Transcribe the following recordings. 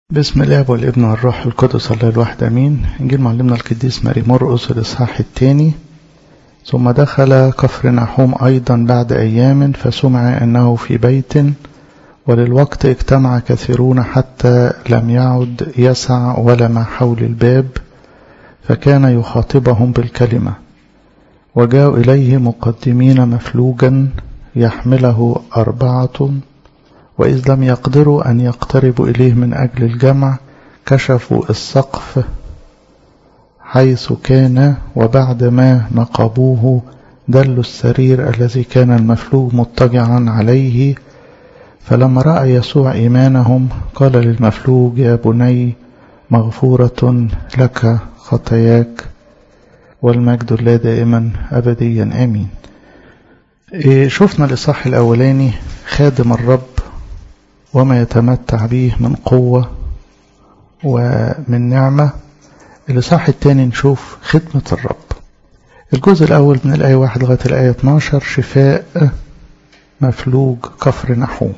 بسم الله والابن والروح القدس الله الواحد امين انجيل معلمنا القديس ماري مرقس الاصحاح الثاني ثم دخل كفر نحوم ايضا بعد ايام فسمع انه في بيت وللوقت اجتمع كثيرون حتى لم يعد يسع ولا ما حول الباب فكان يخاطبهم بالكلمه وجاءوا اليه مقدمين مفلوجا يحمله اربعه وإذ لم يقدروا أن يقتربوا إليه من أجل الجمع كشفوا السقف حيث كان وبعدما نقبوه دلوا السرير الذي كان المفلوج مضطجعا عليه فلما رأى يسوع إيمانهم قال للمفلوج يا بني مغفورة لك خطاياك والمجد لا دائما أبديا آمين شفنا الإصحاح الأولاني خادم الرب وما يتمتع به من قوة ومن نعمة الإصحاح الثاني نشوف خدمة الرب الجزء الأول من الآية 1 لغاية الآية 12 شفاء مفلوج كفر نحوم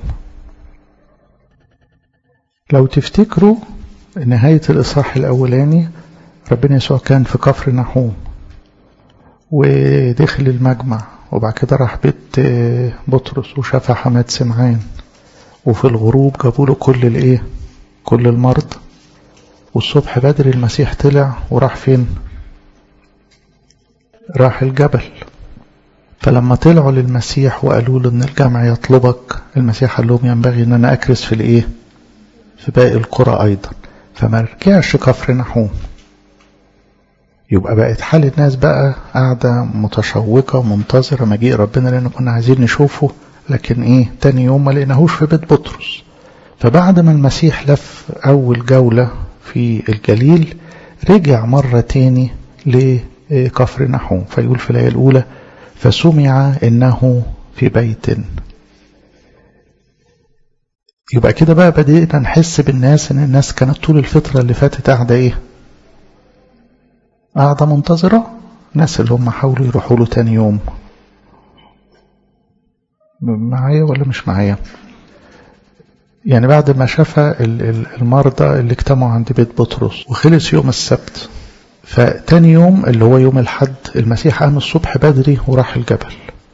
لو تفتكروا نهاية الإصحاح الأولاني ربنا يسوع كان في كفر نحوم ودخل المجمع وبعد كده راح بيت بطرس وشاف حماد سمعان وفي الغروب جابوا له كل الايه كل المرض والصبح بدري المسيح طلع وراح فين راح الجبل فلما طلعوا للمسيح وقالوا له ان الجمع يطلبك المسيح قال لهم ينبغي ان انا اكرس في الايه في باقي القرى ايضا فما رجعش كفر نحوم يبقى بقت حال الناس بقى قاعدة متشوقة ومنتظرة مجيء ربنا لأن كنا عايزين نشوفه لكن ايه تاني يوم ما لقيناهوش في بيت بطرس فبعد ما المسيح لف أول جولة في الجليل رجع مرة تاني لكفر نحوم فيقول في الآية الأولى فسمع إنه في بيت يبقى كده بقى بدأنا نحس بالناس إن الناس كانت طول الفترة اللي فاتت قاعدة إيه قاعدة منتظرة الناس اللي هم حاولوا يروحوا له تاني يوم معايا ولا مش معايا يعني بعد ما شاف المرضى اللي اجتمعوا عند بيت بطرس وخلص يوم السبت فتاني يوم اللي هو يوم الحد المسيح قام الصبح بدري وراح الجبل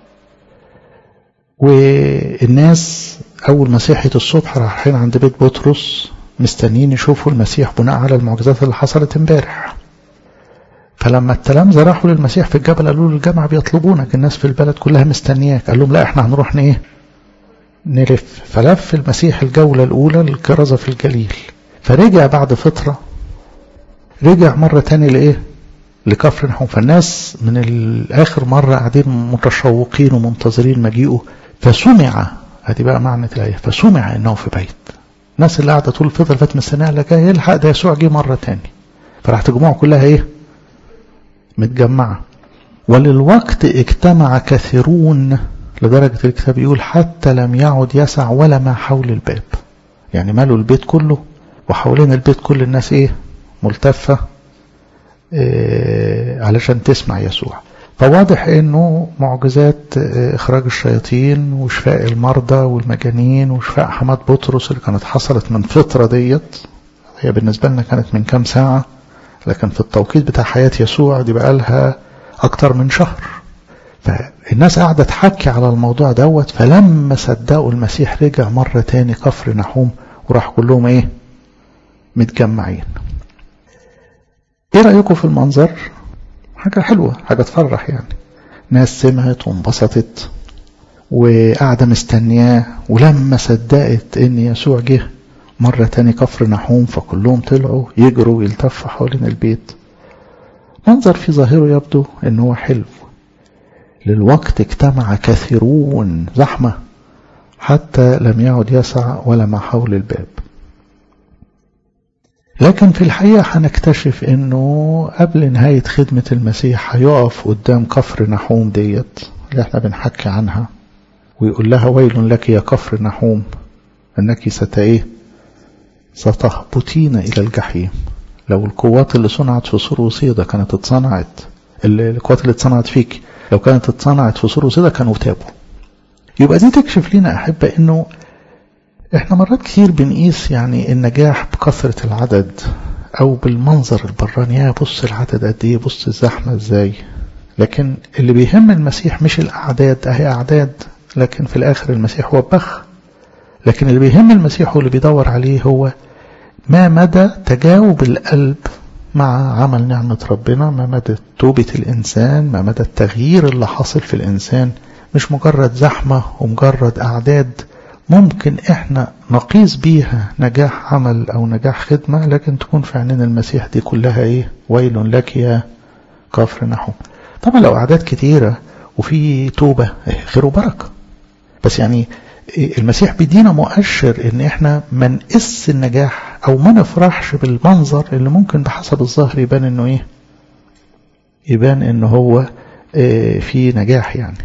والناس أول ما صحيت الصبح رايحين عند بيت بطرس مستنيين يشوفوا المسيح بناء على المعجزات اللي حصلت امبارح فلما التلامذة راحوا للمسيح في الجبل قالوا له الجامعة بيطلبونك الناس في البلد كلها مستنياك قال لهم لا احنا هنروح ايه نلف فلف المسيح الجولة الأولى للكرزة في الجليل فرجع بعد فترة رجع مرة تاني لإيه لكفر نحوم فالناس من الآخر مرة قاعدين متشوقين ومنتظرين مجيئه فسمع هذه بقى معنى الآية فسمع إنه في بيت الناس اللي قاعدة طول الفترة فات مستنيها لك يلحق ده يسوع جه مرة تاني فراح تجمعوا كلها إيه متجمعة وللوقت اجتمع كثيرون لدرجة الكتاب يقول حتى لم يعد يسع ولا ما حول الباب يعني مالوا البيت كله وحوالين البيت كل الناس ايه ملتفة إيه علشان تسمع يسوع فواضح انه معجزات اخراج الشياطين وشفاء المرضى والمجانين وشفاء حماد بطرس اللي كانت حصلت من فترة ديت هي بالنسبة لنا كانت من كام ساعة لكن في التوقيت بتاع حياة يسوع دي بقى لها أكتر من شهر فالناس قاعدة تحكي على الموضوع دوت فلما صدقوا المسيح رجع مرة تاني كفر نحوم وراح كلهم ايه متجمعين ايه رأيكم في المنظر حاجة حلوة حاجة تفرح يعني ناس سمعت وانبسطت وقاعدة مستنياه ولما صدقت ان يسوع جه مرة تاني كفر نحوم فكلهم طلعوا يجروا ويلتفوا حوالين البيت منظر في ظاهره يبدو ان هو حلو للوقت اجتمع كثيرون زحمة حتى لم يعد يسع ولا ما حول الباب لكن في الحقيقة هنكتشف انه قبل نهاية خدمة المسيح هيقف قدام كفر نحوم ديت اللي احنا بنحكي عنها ويقول لها ويل لك يا كفر نحوم انك ستايه ستهبطين إلى الجحيم لو القوات اللي صنعت في سور وصيدا كانت اتصنعت القوات اللي اتصنعت فيك لو كانت اتصنعت في سور وصيدا كانوا تابوا يبقى دي تكشف لنا أحبة أنه احنا مرات كتير بنقيس يعني النجاح بكثرة العدد او بالمنظر البراني يا بص العدد قد ايه بص الزحمة ازاي لكن اللي بيهم المسيح مش الاعداد اهي اعداد لكن في الاخر المسيح هو بخ لكن اللي بيهم المسيح واللي بيدور عليه هو ما مدى تجاوب القلب مع عمل نعمة ربنا ما مدى توبة الإنسان ما مدى التغيير اللي حاصل في الإنسان مش مجرد زحمة ومجرد أعداد ممكن إحنا نقيس بيها نجاح عمل أو نجاح خدمة لكن تكون في عينين المسيح دي كلها إيه ويل لك يا كفر نحوم طبعا لو أعداد كتيرة وفي توبة خير وبركة بس يعني المسيح بيدينا مؤشر ان احنا ما نقس النجاح او ما نفرحش بالمنظر اللي ممكن بحسب الظاهر يبان انه ايه يبان انه هو اه في نجاح يعني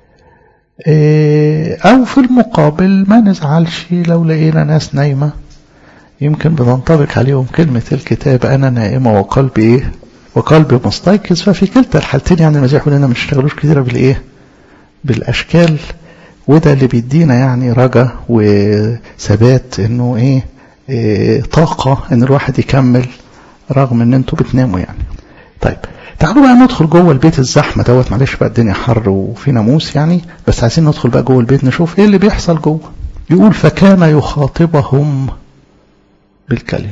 اه او في المقابل ما نزعلش لو لقينا ناس نايمة يمكن بتنطبق عليهم كلمة الكتاب انا نائمة وقلبي ايه وقلبي مستيقظ ففي كلتا الحالتين يعني المسيح يقول لنا ما تشتغلوش كتيرة بالايه بالاشكال وده اللي بيدينا يعني رجا وثبات انه ايه, إيه طاقة ان الواحد يكمل رغم ان انتوا بتناموا يعني طيب تعالوا بقى ندخل جوه البيت الزحمة دوت معلش بقى الدنيا حر وفي ناموس يعني بس عايزين ندخل بقى جوه البيت نشوف ايه اللي بيحصل جوه يقول فكان يخاطبهم بالكلمة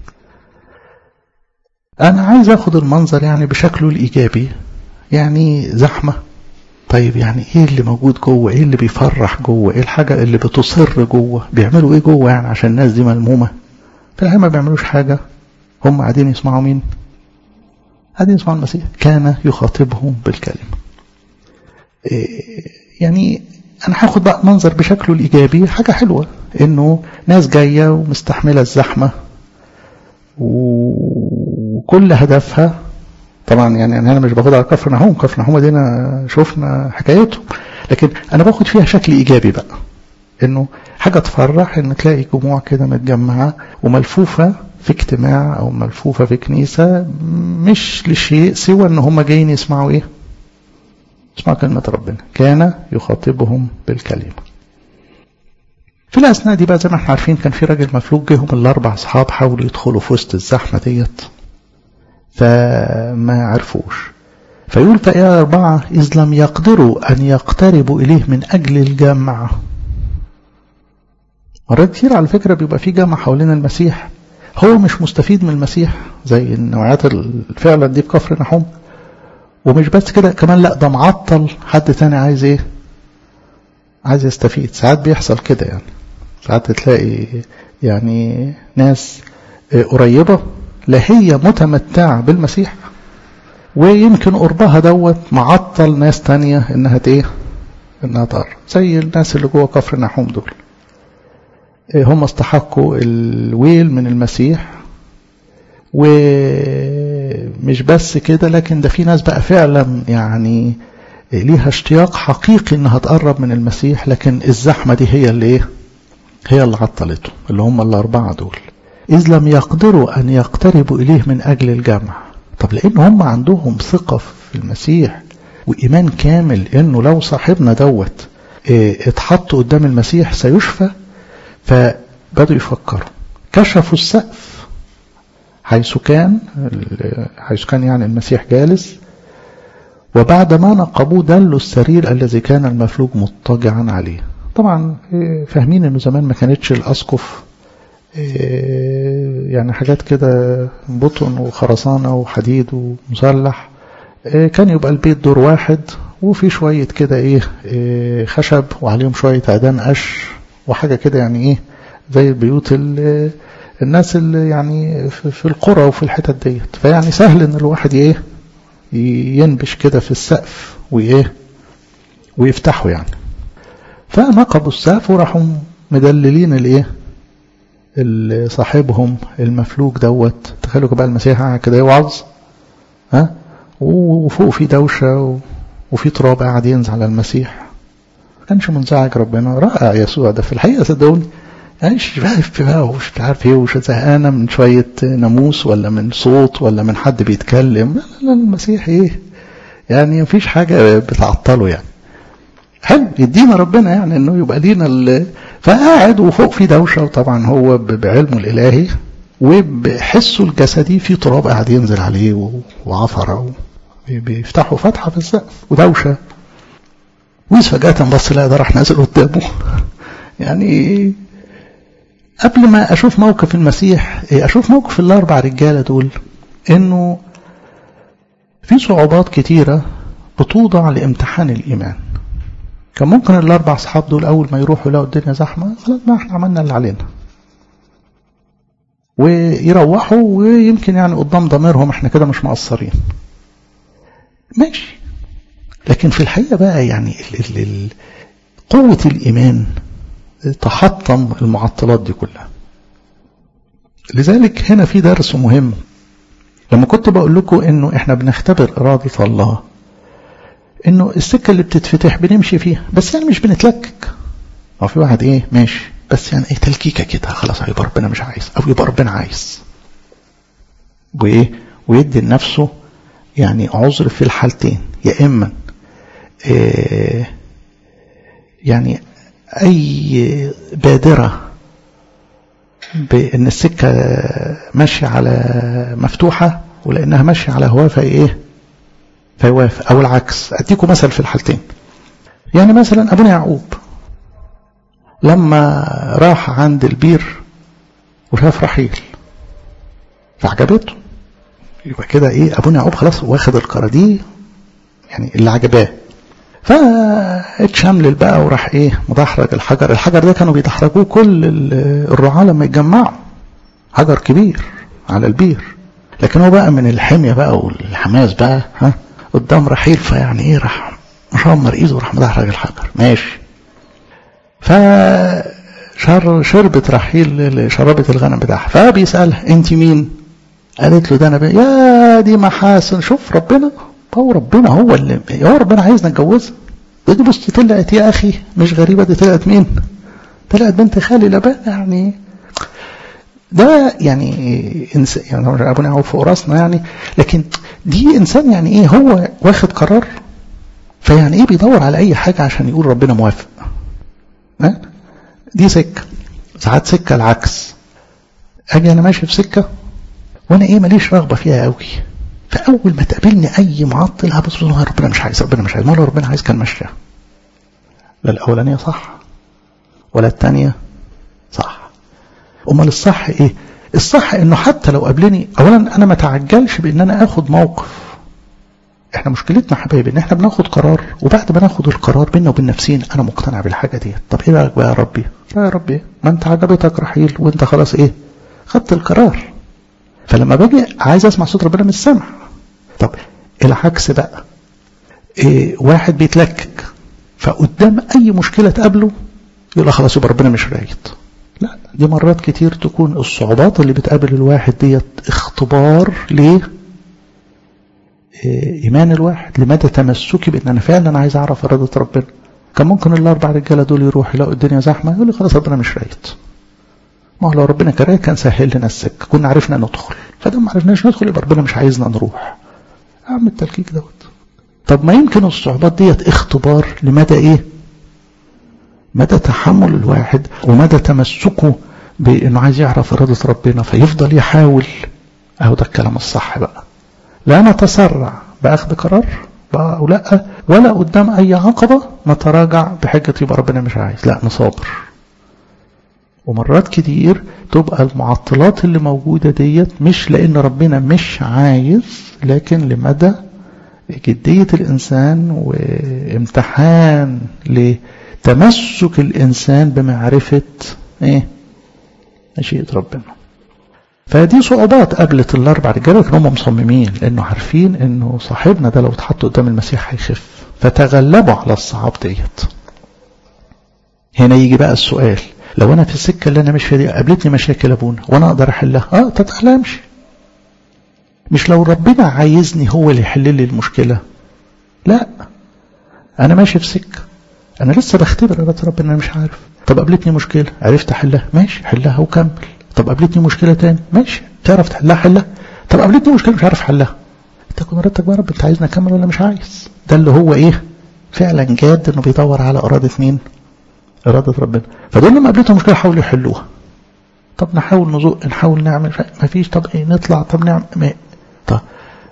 انا عايز اخد المنظر يعني بشكله الايجابي يعني زحمه طيب يعني ايه اللي موجود جوه ايه اللي بيفرح جوه ايه الحاجة اللي بتصر جوه بيعملوا ايه جوه يعني عشان الناس دي ملمومة في الحقيقة ما بيعملوش حاجة هم قاعدين يسمعوا مين قاعدين يسمعوا المسيح كان يخاطبهم بالكلمة إيه يعني انا هاخد بقى منظر بشكله الايجابي حاجة حلوة انه ناس جاية ومستحملة الزحمة وكل هدفها طبعا يعني انا مش باخدها على كفر نحوم كفر نحوم دينا شفنا حكايته لكن انا باخد فيها شكل ايجابي بقى انه حاجة تفرح ان تلاقي جموع كده متجمعة وملفوفة في اجتماع او ملفوفة في كنيسة مش لشيء سوى ان هم جايين يسمعوا ايه يسمعوا كلمة ربنا كان يخاطبهم بالكلمة في الأثناء دي بقى زي ما احنا عارفين كان في راجل مفلوج جيهم الأربع أصحاب حاولوا يدخلوا في وسط الزحمة ديت فما عرفوش فيقول فإيه أربعة إذ لم يقدروا أن يقتربوا إليه من أجل الجمع مرات كتير على فكرة بيبقى في جمع حوالين المسيح هو مش مستفيد من المسيح زي النوعيات فعلا دي في كفر نحوم ومش بس كده كمان لا ده معطل حد تاني عايز ايه عايز يستفيد ساعات بيحصل كده يعني ساعات تلاقي يعني ناس قريبة لا هي متمتعة بالمسيح ويمكن قربها دوت معطل ناس تانية انها ايه انها تقرب زي الناس اللي جوه كفر نحوم دول هم استحقوا الويل من المسيح ومش بس كده لكن ده في ناس بقى فعلا يعني ليها اشتياق حقيقي انها تقرب من المسيح لكن الزحمة دي هي اللي ايه هي اللي عطلته اللي هم الاربعة دول إذ لم يقدروا أن يقتربوا إليه من أجل الجمع طب لأن هم عندهم ثقة في المسيح وإيمان كامل إنه لو صاحبنا دوت اه اتحط قدام المسيح سيشفى فبدوا يفكروا كشفوا السقف حيث كان حيث كان يعني المسيح جالس وبعد ما نقبوه دلوا السرير الذي كان المفلوج مضطجعا عليه طبعا فاهمين انه زمان ما كانتش الاسقف يعني حاجات كده بطن وخرسانة وحديد ومسلح كان يبقى البيت دور واحد وفي شوية كده ايه خشب وعليهم شوية عيدان قش وحاجة كده يعني ايه زي البيوت الناس اللي يعني في القرى وفي الحتت ديت فيعني سهل ان الواحد ايه ينبش كده في السقف وايه ويفتحه يعني فنقبوا السقف وراحوا مدللين الايه صاحبهم المفلوج دوت تخيلوا بقى المسيح قاعد كده يوعظ ها وفوق في دوشه وفي تراب قاعد ينزل على المسيح ما كانش منزعج ربنا رائع يسوع ده في الحقيقه صدقوني مش واقف بقى ومش عارف ايه ومش زهقانه من شويه ناموس ولا من صوت ولا من حد بيتكلم لا لا, لا المسيح ايه يعني مفيش حاجه بتعطله يعني حلو يدينا ربنا يعني انه يبقى لينا فقاعد وفوق في دوشة وطبعا هو بعلمه الإلهي وبحسه الجسدي في تراب قاعد ينزل عليه وعفرة بيفتحوا فتحة في السقف ودوشة وإذ فجأة بص لا ده راح نازل قدامه يعني قبل ما أشوف موقف المسيح أشوف موقف الأربع رجالة دول إنه في صعوبات كتيرة بتوضع لامتحان الإيمان كان ممكن الأربع أصحاب دول أول ما يروحوا يلاقوا الدنيا زحمة خلاص ما احنا عملنا اللي علينا ويروحوا ويمكن يعني قدام ضميرهم احنا كده مش مقصرين ماشي لكن في الحقيقة بقى يعني ال ال ال قوة الإيمان تحطم المعطلات دي كلها لذلك هنا في درس مهم لما كنت بقول لكم انه احنا بنختبر إرادة الله انه السكة اللي بتتفتح بنمشي فيها بس يعني مش بنتلكك هو في واحد ايه ماشي بس يعني ايه تلكيكة كده خلاص هيبقى ربنا مش عايز او يبقى ربنا عايز وايه ويدي لنفسه يعني عذر في الحالتين يا اما إيه يعني اي بادرة بان السكة ماشية على مفتوحة ولانها ماشية على هواء فايه ايه فيوافق او العكس اديكم مثل في الحالتين يعني مثلا ابونا يعقوب لما راح عند البير وشاف رحيل فعجبته يبقى كده ايه ابونا يعقوب خلاص واخد القرار دي يعني اللي عجباه فاتشملل بقى وراح ايه مدحرج الحجر الحجر ده كانوا بيدحرجوه كل الرعاة لما يتجمعوا حجر كبير على البير لكن هو بقى من الحمية بقى والحماس بقى ها قدام رحيل فيعني ايه راح مشمر ايده وراح مدحرج الحجر ماشي فشر شربت رحيل شربت الغنم بتاعها فبيسألها انت مين قالت له ده انا يا دي محاسن شوف ربنا هو ربنا هو اللي هو ربنا عايزنا نتجوزها دي بص طلعت يا اخي مش غريبه دي طلعت مين طلعت بنت خالي لبان يعني ده يعني إنس يعني ابونا يعقوب فوق راسنا يعني لكن دي انسان يعني ايه هو واخد قرار فيعني ايه بيدور على اي حاجه عشان يقول ربنا موافق ها دي سكه ساعات سكه العكس اجي انا ماشي في سكه وانا ايه ماليش رغبه فيها قوي فاول ما تقابلني اي معطل هبص ربنا مش عايز ربنا مش عايز ما لو ربنا عايز كان مشيها لا الاولانيه صح ولا الثانيه صح امال الصح ايه الصح انه حتى لو قابلني اولا انا ما تعجلش بان انا اخد موقف احنا مشكلتنا حبايبي ان احنا بناخد قرار وبعد ما ناخد القرار بينا وبين نفسنا انا مقتنع بالحاجه دي طب ايه رايك بقى يا ربي لا يا ربي ما انت عجبتك رحيل وانت خلاص ايه خدت القرار فلما باجي عايز اسمع صوت ربنا مش سامع طب العكس بقى إيه واحد بيتلكك فقدام اي مشكله تقابله يقول خلاص يبقى ربنا مش رايد لا دي مرات كتير تكون الصعوبات اللي بتقابل الواحد ديت اختبار ليه إيه ايمان الواحد لمدى تمسكي بان انا فعلا عايز اعرف اراده ربنا كان ممكن الاربع رجاله دول يروحوا يلاقوا الدنيا زحمه يقول لي خلاص ربنا مش رايد ما هو لو ربنا كان كان سهل لنا السكه كنا عرفنا ندخل فده ما عرفناش ندخل يبقى ربنا مش عايزنا نروح اعمل التلكيك دوت طب ما يمكن الصعوبات ديت اختبار لمدى ايه مدى تحمل الواحد ومدى تمسكه بانه عايز يعرف اراده ربنا فيفضل يحاول اهو ده الكلام الصح بقى لا نتسرع باخذ قرار بقى او لا ولا قدام اي عقبه نتراجع بحجه يبقى ربنا مش عايز لا نصابر ومرات كتير تبقى المعطلات اللي موجودة ديت مش لأن ربنا مش عايز لكن لمدى جدية الإنسان وامتحان لتمسك الإنسان بمعرفة إيه مشيئة ربنا فدي صعوبات قابلت الأربع رجالة لكن هم مصممين لأنه عارفين إنه صاحبنا ده لو اتحط قدام المسيح هيخف فتغلبوا على الصعاب ديت هنا يجي بقى السؤال لو انا في السكه اللي انا مش فيها دي قابلتني مشاكل ابونا وانا اقدر احلها اه تعالى امشي مش لو ربنا عايزني هو اللي يحل لي المشكله لا انا ماشي في سكه انا لسه بختبر يا ربنا انا مش عارف طب قابلتني مشكله عرفت احلها ماشي حلها وكمل طب قابلتني مشكله تاني ماشي تعرف تحلها حلها طب قابلتني مشكله مش عارف حلها انت كنت ردك بقى رب انت عايزني اكمل ولا مش عايز ده اللي هو ايه فعلا جاد انه بيدور على اراده مين إرادة ربنا فدول لما قابلتهم مشكلة حاولوا يحلوها طب نحاول نزق نحاول نعمل ما فيش طب ايه نطلع طب نعمل ما طب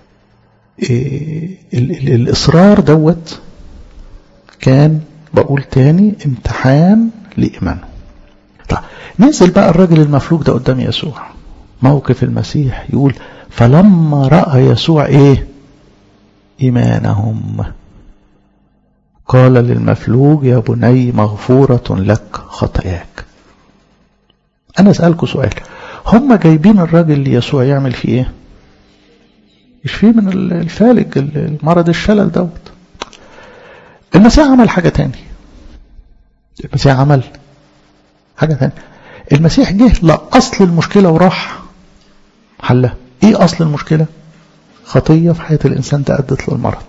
إيه ال ال الإصرار دوت كان بقول تاني امتحان لإيمانه طب ننزل بقى الراجل المفلوج ده قدام يسوع موقف المسيح يقول فلما رأى يسوع ايه إيمانهم قال للمفلوج يا بني مغفورة لك خطاياك أنا أسألكوا سؤال هم جايبين الراجل ليسوع يعمل فيه إيه يشفيه من الفالج المرض الشلل دوت المسيح عمل حاجة تاني المسيح عمل حاجة تاني المسيح جه لأصل المشكلة وراح حلها ايه أصل المشكلة خطية في حياة الإنسان تأدت للمرض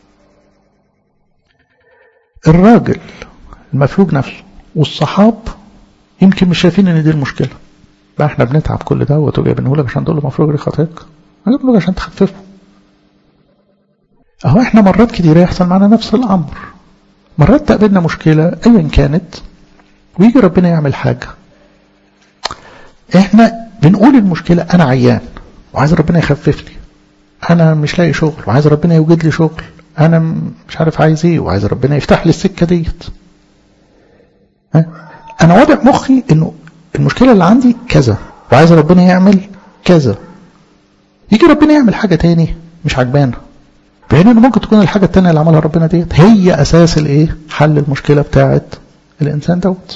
الراجل المفلوج نفسه والصحاب يمكن مش شايفين ان دي المشكلة بقى احنا بنتعب كل دوت وجايبينه لك عشان تقول له مفروض لي خطيك جايبينه لك عشان تخففه اهو احنا مرات كتير يحصل معنا نفس الامر مرات تقابلنا مشكلة ايا كانت ويجي ربنا يعمل حاجة احنا بنقول المشكلة انا عيان وعايز ربنا يخففني انا مش لاقي شغل وعايز ربنا يوجد لي شغل انا مش عارف عايز ايه وعايز ربنا يفتح لي السكة ديت انا واضع مخي انه المشكلة اللي عندي كذا وعايز ربنا يعمل كذا يجي ربنا يعمل حاجة تاني مش عجبانا بحين انه ممكن تكون الحاجة التانية اللي عملها ربنا ديت هي اساس الايه حل المشكلة بتاعت الانسان دوت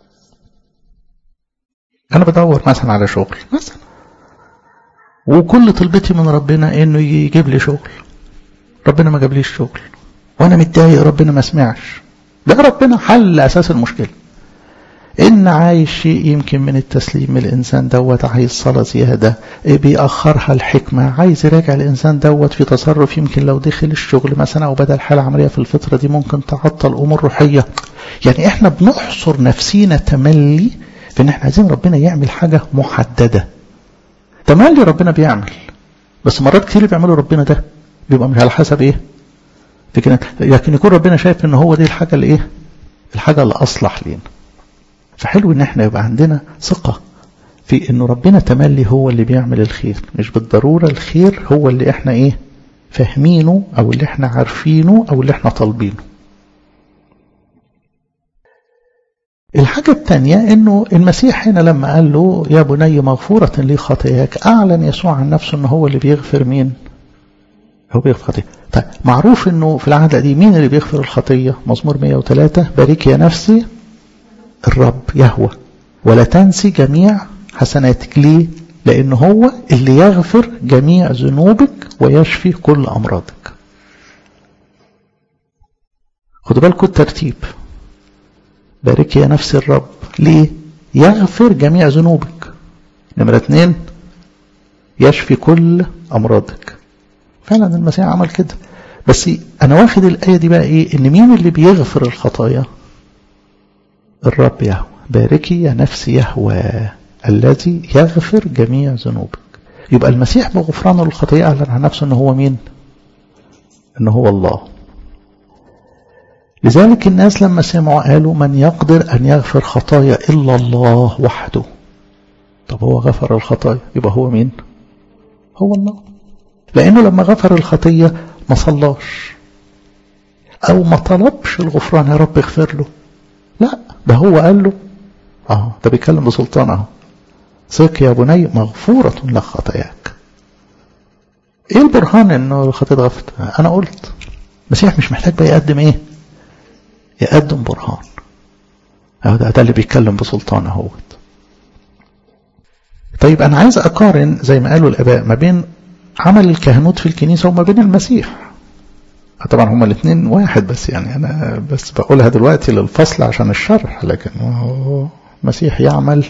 انا بدور مثلا على شغل مثلا وكل طلبتي من ربنا انه يجيب لي شغل ربنا ما جابليش شغل وانا متضايق ربنا ما سمعش ده ربنا حل اساس المشكله ان عايز شيء يمكن من التسليم الانسان دوت عايز صلاه زياده بيأخرها الحكمه عايز يراجع الانسان دوت في تصرف يمكن لو دخل الشغل مثلا او بدل حاله عمليه في الفتره دي ممكن تعطل امور روحيه يعني احنا بنحصر نفسينا تملي في ان احنا عايزين ربنا يعمل حاجه محدده تملي ربنا بيعمل بس مرات كتير اللي بيعمله ربنا ده بيبقى مش على حسب ايه لكن لكن يكون ربنا شايف ان هو دي الحاجه اللي ايه الحاجه اللي اصلح لينا فحلو ان احنا يبقى عندنا ثقه في انه ربنا تملي هو اللي بيعمل الخير مش بالضروره الخير هو اللي احنا ايه فاهمينه او اللي احنا عارفينه او اللي احنا طالبينه الحاجة الثانية انه المسيح هنا لما قال له يا بني مغفورة لي خطاياك اعلن يسوع عن نفسه انه هو اللي بيغفر مين هو بيغفر خطية طيب معروف انه في العهد القديم مين اللي بيغفر الخطية مزمور 103 بارك يا نفسي الرب يهوى ولا تنسي جميع حسناتك ليه لان هو اللي يغفر جميع ذنوبك ويشفي كل امراضك خدوا بالكم الترتيب بارك يا نفس الرب ليه يغفر جميع ذنوبك نمرة اتنين يشفي كل أمراضك فعلا المسيح عمل كده بس أنا واخد الآية دي بقى إيه إن مين اللي بيغفر الخطايا الرب يهوى باركي يا نفسي يهوى الذي يغفر جميع ذنوبك يبقى المسيح بغفرانه للخطايا أعلن عن نفسه إن هو مين إن هو الله لذلك الناس لما سمعوا قالوا من يقدر أن يغفر خطايا إلا الله وحده طب هو غفر الخطايا يبقى هو مين هو الله لأنه لما غفر الخطية ما صلاش أو ما طلبش الغفران يا رب اغفر له لا ده هو قال له اه ده بيتكلم بسلطان اهو ثق يا بني مغفورة لك خطاياك ايه البرهان انه الخطية اتغفرت انا قلت المسيح مش محتاج بقى يقدم ايه يقدم برهان اهو ده, ده اللي بيتكلم بسلطان اهوت طيب انا عايز اقارن زي ما قالوا الاباء ما بين عمل الكهنوت في الكنيسة وما بين المسيح طبعا هما الاثنين واحد بس يعني انا بس بقولها دلوقتي للفصل عشان الشرح لكن هو المسيح يعمل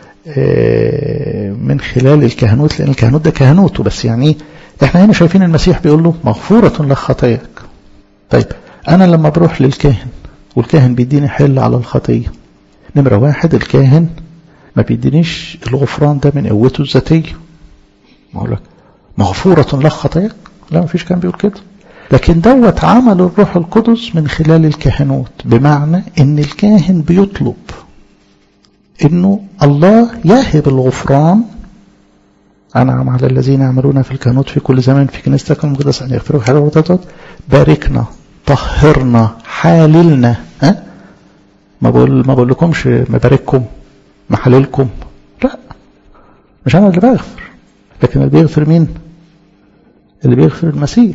من خلال الكهنوت لان الكهنوت ده كهنوته بس يعني احنا هنا شايفين المسيح بيقول له مغفورة لك خطاياك طيب انا لما بروح للكاهن والكاهن بيديني حل على الخطية نمرة واحد الكاهن ما بيدينيش الغفران ده من قوته الذاتية ما اقول لك مغفورة لك خطاياك لا ما فيش كان بيقول كده لكن دوت عمل الروح القدس من خلال الكهنوت بمعنى ان الكاهن بيطلب انه الله يهب الغفران انعم على الذين يعملون في الكهنوت في كل زمان في كنيستك المقدسه ان يغفروا حاجه باركنا طهرنا حاللنا ها ما بقول ما بقول لكمش مبارككم محللكم لا مش انا اللي بغفر لكن اللي بيغفر مين اللي بيغفر المسيح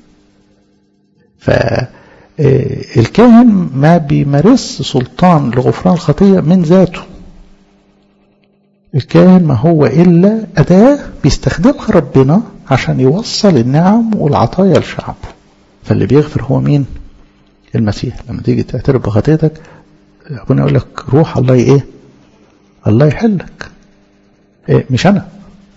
فالكاهن ما بيمارس سلطان لغفران الخطية من ذاته الكاهن ما هو إلا أداة بيستخدمها ربنا عشان يوصل النعم والعطايا لشعبه فاللي بيغفر هو مين المسيح لما تيجي تعترف بخطيتك ربنا يقول لك روح الله ايه الله يحلك إيه مش انا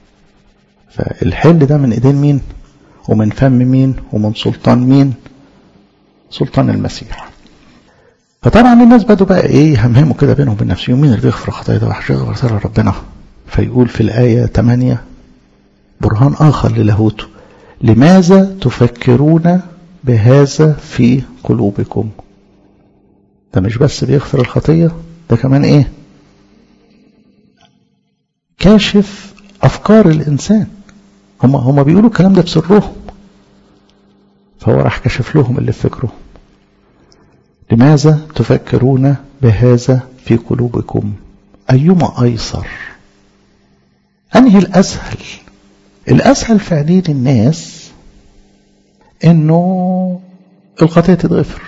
فالحل ده من ايدين مين ومن فم مين ومن سلطان مين سلطان المسيح فطبعا الناس بدوا بقى ايه يهمهموا كده بينهم وبين نفسهم مين اللي بيغفر خطايا ده وحش يغفر ربنا فيقول في الآية 8 برهان آخر للاهوته لماذا تفكرون بهذا في قلوبكم ده مش بس بيغفر الخطية ده كمان ايه كاشف أفكار الإنسان هم هم بيقولوا الكلام ده بسرهم فهو راح كشف لهم اللي في فكرهم لماذا تفكرون بهذا في قلوبكم أيما أيسر أنهي الأسهل الأسهل في عينين الناس إنه الخطية تتغفر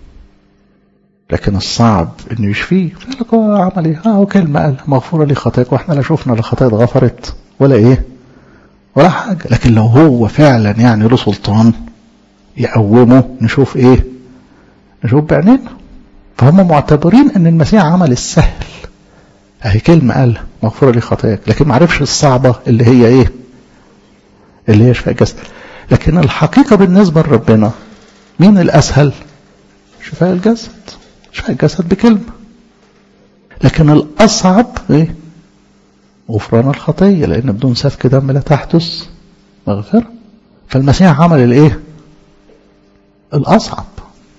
لكن الصعب إنه يشفيه يقول لك هو عمل إيه؟ آه كلمة قال مغفورة لي خطاياك وإحنا لا شفنا الخطايا اتغفرت ولا إيه؟ ولا حاجة لكن لو هو فعلا يعني له سلطان يقومه نشوف إيه؟ نشوف بعينينا فهم معتبرين ان المسيح عمل السهل اهي كلمة قال مغفورة لي خطاياك لكن ما عرفش الصعبة اللي هي ايه اللي هي شفاء الجسد لكن الحقيقة بالنسبة لربنا مين الاسهل شفاء الجسد شفاء الجسد بكلمة لكن الاصعب ايه غفران الخطية لان بدون سفك دم لا تحدث مغفرة فالمسيح عمل الايه الاصعب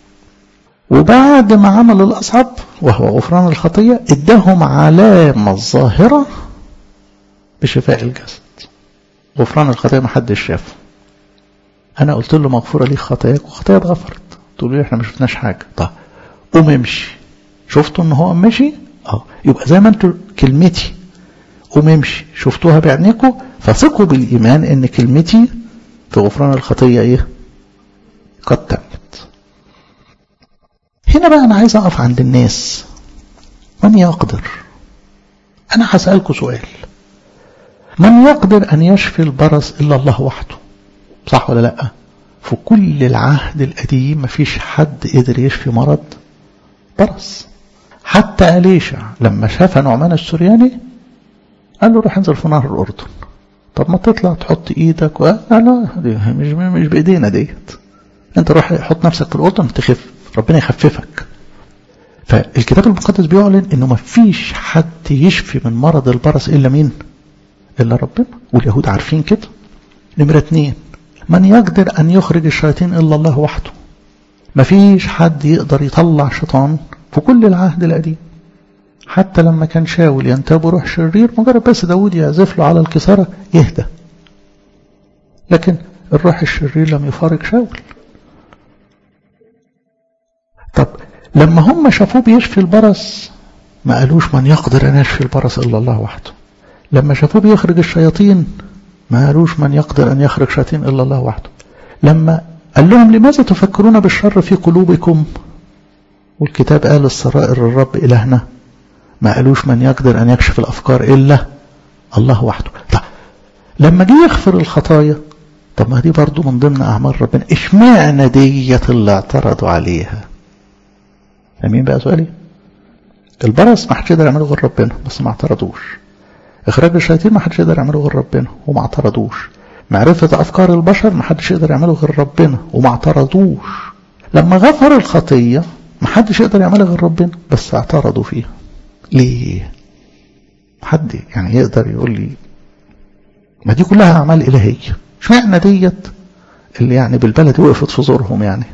وبعد ما عمل الأصعب وهو غفران الخطية اداهم علامة الظاهرة بشفاء الجسد غفران الخطية ما حدش شافه أنا قلت له مغفورة ليك خطاياك وخطايا اتغفرت تقول لي احنا ما شفناش حاجة طب قوم امشي شفتوا ان هو مشي اه يبقى زي ما انتوا كلمتي قوم امشي شفتوها بعينيكم فثقوا بالإيمان ان كلمتي في غفران الخطية ايه قد تمت هنا بقى أنا عايز أقف عند الناس من يقدر أنا هسألكوا سؤال من يقدر أن يشفي البرص إلا الله وحده صح ولا لأ في كل العهد القديم مفيش حد قدر يشفي مرض برص حتى أليشع لما شاف نعمان السورياني قال له روح انزل في نهر الأردن طب ما تطلع تحط ايدك و... لا دي مش مش بايدينا ديت انت روح حط نفسك في الأردن تخف ربنا يخففك فالكتاب المقدس بيعلن انه ما فيش حد يشفي من مرض البرص الا مين الا ربنا واليهود عارفين كده نمرة اتنين من يقدر ان يخرج الشياطين الا الله وحده ما فيش حد يقدر يطلع شيطان في كل العهد القديم حتى لما كان شاول ينتاب روح شرير مجرد بس داود يعزف له على الكسارة يهدى لكن الروح الشرير لم يفارق شاول طب لما هم شافوه بيشفي البرص ما قالوش من يقدر أن يشفي البرص إلا الله وحده لما شافوه بيخرج الشياطين ما قالوش من يقدر أن يخرج شياطين إلا الله وحده لما قال لهم لماذا تفكرون بالشر في قلوبكم والكتاب قال السرائر الرب إلهنا ما قالوش من يقدر أن يكشف الأفكار إلا الله وحده طب لما جه يغفر الخطايا طب ما دي برضو من ضمن أعمال ربنا اشمعنى ديت اللي اعترضوا عليها فاهمين بقى سؤالي البرص ما حدش يقدر يعمله غير ربنا بس ما اعترضوش اخراج الشياطين ما حدش يقدر يعمله غير ربنا وما اعترضوش معرفة افكار البشر ما حدش يقدر يعمله غير ربنا وما اعترضوش لما غفر الخطية ما حدش يقدر يعملها غير ربنا بس اعترضوا فيها ليه حد يعني يقدر يقول لي ما دي كلها اعمال الهيه اشمعنى ديت اللي يعني بالبلد وقفت في زورهم يعني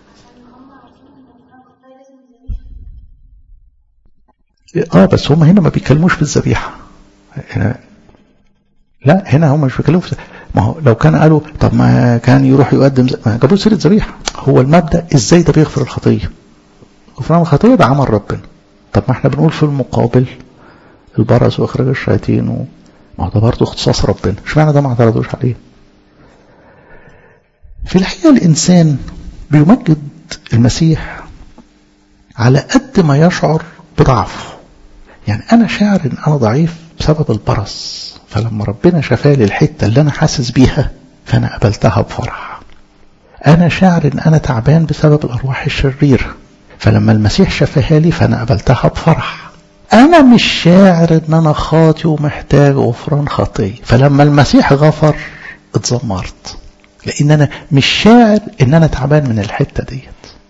اه بس هم هنا ما بيتكلموش في الذبيحه هنا لا هنا هم مش بيتكلموا في ما هو لو كان قالوا طب ما كان يروح يقدم ما جابوا سيره ذبيحه هو المبدا ازاي ده بيغفر الخطيه غفران الخطيه ده عمل ربنا طب ما احنا بنقول في المقابل البرص واخراج الشياطين و... ما هو ده برضه اختصاص ربنا اشمعنى ده ما اعترضوش عليه في الحقيقه الانسان بيمجد المسيح على قد ما يشعر بضعفه يعني انا شاعر ان انا ضعيف بسبب البرص فلما ربنا شفالي الحته اللي انا حاسس بيها فانا قبلتها بفرح انا شاعر ان انا تعبان بسبب الارواح الشريره فلما المسيح شفاها لي فانا قبلتها بفرح انا مش شاعر ان انا خاطي ومحتاج غفران خطيه فلما المسيح غفر اتذمرت لان انا مش شاعر ان انا تعبان من الحته ديت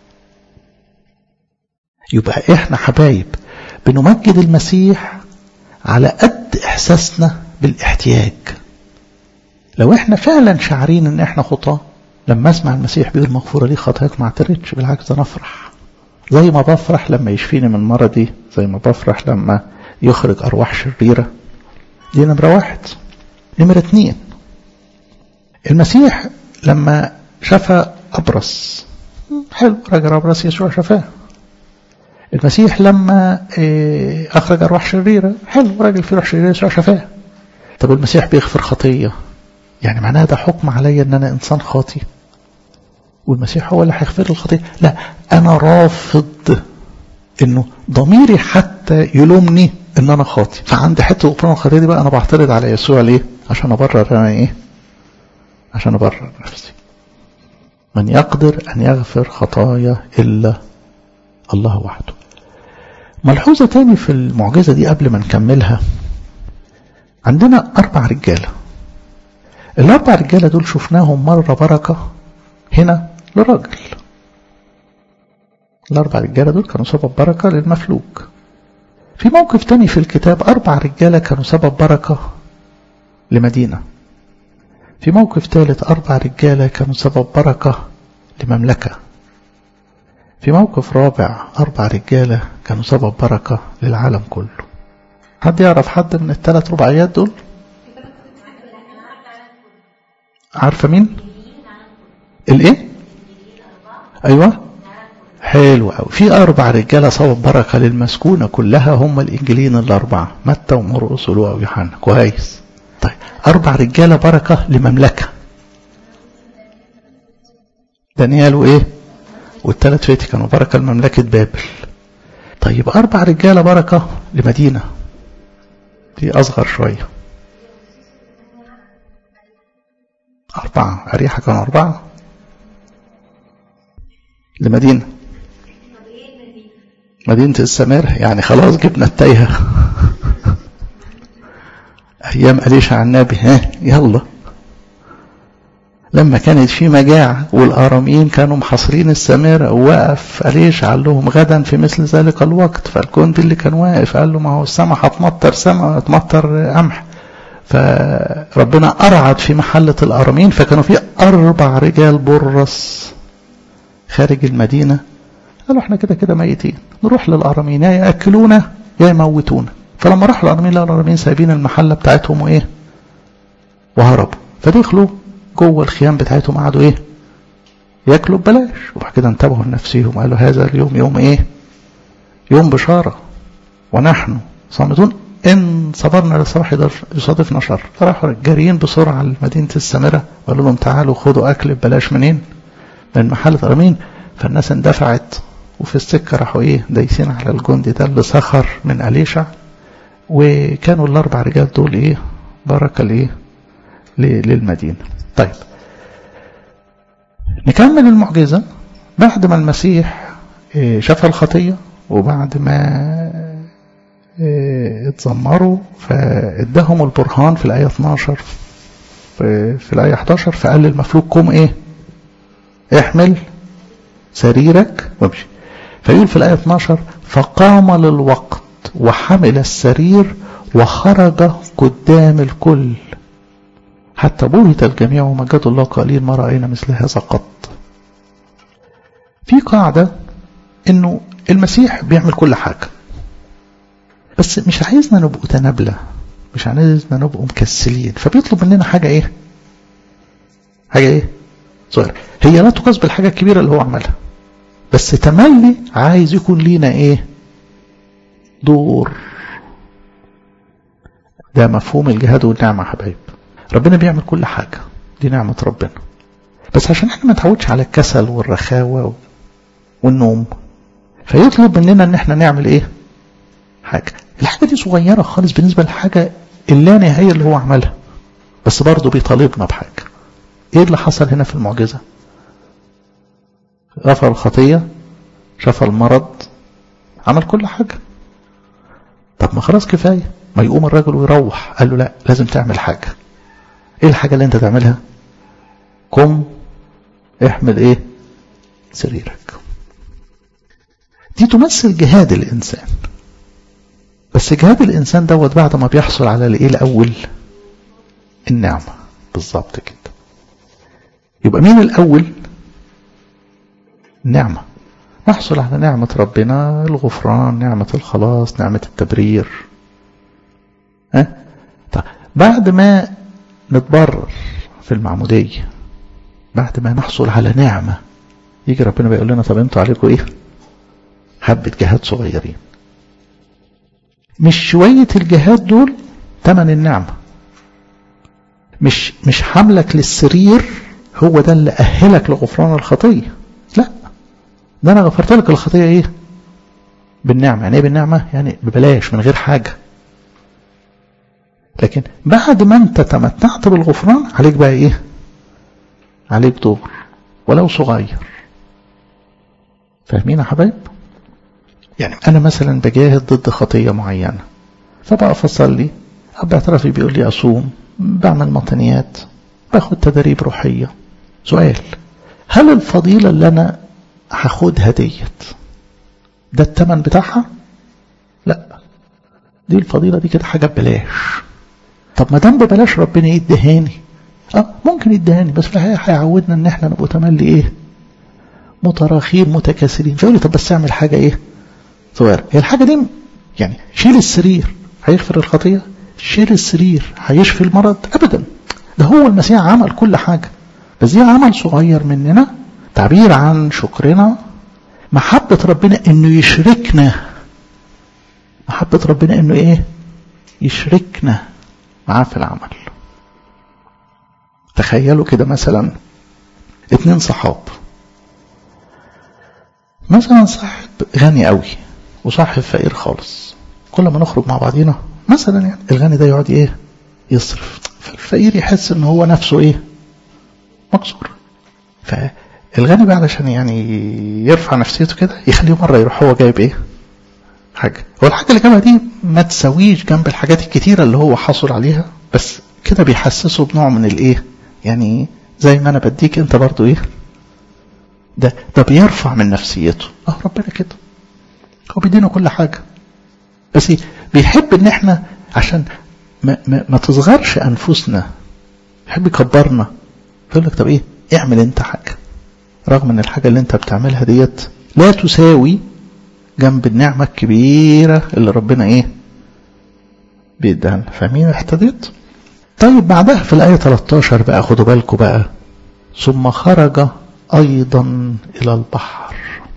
يبقى احنا حبايب بنمجد المسيح على قد احساسنا بالاحتياج لو احنا فعلا شاعرين ان احنا خطاه لما اسمع المسيح بيقول مغفوره لي خطاياك ما اعترضش بالعكس انا افرح زي ما بفرح لما يشفيني من مرضي زي ما بفرح لما يخرج ارواح شريره دي نمره واحد نمره اتنين المسيح لما شفى ابرص حلو راجل ابرص يسوع شفاه المسيح لما اخرج ارواح شريره حلو راجل فيه روح شريره يسوع شفاه طب المسيح بيغفر خطيه يعني معناها ده حكم عليا ان انا انسان خاطي والمسيح هو اللي هيغفر الخطيه لا انا رافض انه ضميري حتى يلومني ان انا خاطي فعندي حته غفران الخطيه دي بقى انا بعترض على يسوع ليه عشان ابرر انا ايه عشان ابرر نفسي من يقدر ان يغفر خطايا الا الله وحده ملحوظة تاني في المعجزة دي قبل ما نكملها عندنا أربع رجالة الأربع رجالة دول شفناهم مرة بركة هنا لراجل الأربع رجالة دول كانوا سبب بركة للمفلوج في موقف تاني في الكتاب أربع رجالة كانوا سبب بركة لمدينة في موقف ثالث أربع رجالة كانوا سبب بركة لمملكة في موقف رابع أربع رجالة كانوا سبب بركة للعالم كله حد يعرف حد من الثلاث رباعيات دول عارفة مين الايه ايوه حلو قوي في اربع رجاله سبب بركه للمسكونه كلها هم الانجيلين الاربعه متى ومرقس ولوقا ويوحنا كويس طيب اربع رجاله بركه لمملكه دانيال وايه والثلاث فاتي كانوا بركه لمملكه بابل طيب اربع رجاله بركه لمدينه دي اصغر شويه أربعة أريحة كانوا أربعة لمدينة مدينة السمارة يعني خلاص جبنا التايهة أيام أليشع النبي ها يلا لما كانت في مجاعة والآراميين كانوا محاصرين السمارة ووقف أليشع قال لهم غدا في مثل ذلك الوقت فالجندي اللي كان واقف قال له ما هو السما هتمطر سما هتمطر قمح فربنا أرعد في محلة الأرامين فكانوا في أربع رجال برص خارج المدينة قالوا احنا كده كده ميتين نروح للأرامين يا يأكلونا يا يموتونا فلما راحوا الأرامين لقوا الأرامين سايبين المحلة بتاعتهم وإيه وهربوا فدخلوا جوه الخيام بتاعتهم قعدوا إيه ياكلوا ببلاش وبعد كده انتبهوا لنفسهم قالوا هذا اليوم يوم إيه يوم بشارة ونحن صامتون إن صبرنا للصباح يصادفنا شر فراحوا جاريين بسرعة لمدينة السامرة وقالوا لهم تعالوا خدوا أكل ببلاش منين من محل أرمين فالناس اندفعت وفي السكة راحوا إيه دايسين على الجندي ده اللي سخر من أليشع وكانوا الأربع رجال دول إيه بركة لإيه للمدينة طيب نكمل المعجزة بعد ما المسيح شاف الخطية وبعد ما اتذمروا فادهم البرهان في الآية 12 في, في الآية 11 فقال للمفلوج قم ايه احمل سريرك وامشي فيقول في الآية 12 فقام للوقت وحمل السرير وخرج قدام الكل حتى بهت الجميع ومجدوا الله قليل ما رأينا مثل هذا قط في قاعدة انه المسيح بيعمل كل حاجة بس مش عايزنا نبقوا تنابلة مش عايزنا نبقوا مكسلين فبيطلب مننا حاجة ايه حاجة ايه صغيرة هي لا تقاس بالحاجة الكبيرة اللي هو عملها بس تملي عايز يكون لينا ايه دور ده مفهوم الجهاد والنعمة حبايب ربنا بيعمل كل حاجة دي نعمة ربنا بس عشان احنا ما نتعودش على الكسل والرخاوة والنوم فيطلب مننا ان احنا نعمل ايه حاجة الحاجة دي صغيرة خالص بالنسبة للحاجة اللا نهاية اللي هو عملها بس برضه بيطالبنا بحاجة ايه اللي حصل هنا في المعجزة غفر الخطية شفى المرض عمل كل حاجة طب ما خلاص كفاية ما يقوم الرجل ويروح قال له لا لازم تعمل حاجة ايه الحاجة اللي انت تعملها قم احمل ايه سريرك دي تمثل جهاد الانسان بس جهاد الانسان دوت بعد ما بيحصل على الايه الاول النعمة بالظبط كده يبقى مين الاول نعمة نحصل على نعمة ربنا الغفران نعمة الخلاص نعمة التبرير ها طيب بعد ما نتبرر في المعمودية بعد ما نحصل على نعمة يجي ربنا بيقول لنا طب انتوا عليكم ايه حبة جهاد صغيرين مش شوية الجهاد دول تمن النعمة مش مش حملك للسرير هو ده اللي أهلك لغفران الخطية لا ده أنا غفرت لك الخطية إيه بالنعمة يعني إيه بالنعمة يعني ببلاش من غير حاجة لكن بعد ما أنت تمتعت بالغفران عليك بقى إيه عليك دور ولو صغير فاهمين يا حبايب يعني أنا مثلا بجاهد ضد خطية معينة فبقف أصلي أب اعترافي بيقول لي أصوم بعمل مطنيات باخد تدريب روحية سؤال هل الفضيلة اللي أنا هاخدها ديت ده التمن بتاعها لا دي الفضيلة دي كده حاجة ببلاش طب ما دام ببلاش ربنا يدهاني اه ممكن يدهاني بس في الحقيقة هيعودنا ان احنا نبقى تملي ايه متراخين متكاسلين فيقول لي طب بس اعمل حاجة ايه صغيرة هي الحاجة دي يعني شيل السرير هيغفر الخطية شيل السرير هيشفي المرض ابدا ده هو المسيح عمل كل حاجة بس دي عمل صغير مننا تعبير عن شكرنا محبة ربنا انه يشركنا محبة ربنا انه ايه يشركنا معاه في العمل تخيلوا كده مثلا اتنين صحاب مثلا صاحب غني قوي وصاحب فقير خالص كل ما نخرج مع بعضينا مثلا يعني الغني ده يقعد ايه يصرف فالفقير يحس ان هو نفسه ايه مكسور فالغني بقى علشان يعني يرفع نفسيته كده يخليه مره يروح هو جايب ايه حاجه هو الحاجه اللي جابها دي ما تساويش جنب الحاجات الكتيره اللي هو حصل عليها بس كده بيحسسه بنوع من الايه يعني زي ما انا بديك انت برضو ايه ده ده بيرفع من نفسيته اه ربنا كده هو بيدينا كل حاجه بس بيحب ان احنا عشان ما, ما, ما تصغرش انفسنا يحب يكبرنا يقول لك طب ايه اعمل انت حاجه رغم ان الحاجه اللي انت بتعملها ديت لا تساوي جنب النعمه الكبيره اللي ربنا ايه بيديها لنا فاهمين الحته ديت طيب بعدها في الايه 13 بقى خدوا بالكم بقى ثم خرج ايضا الى البحر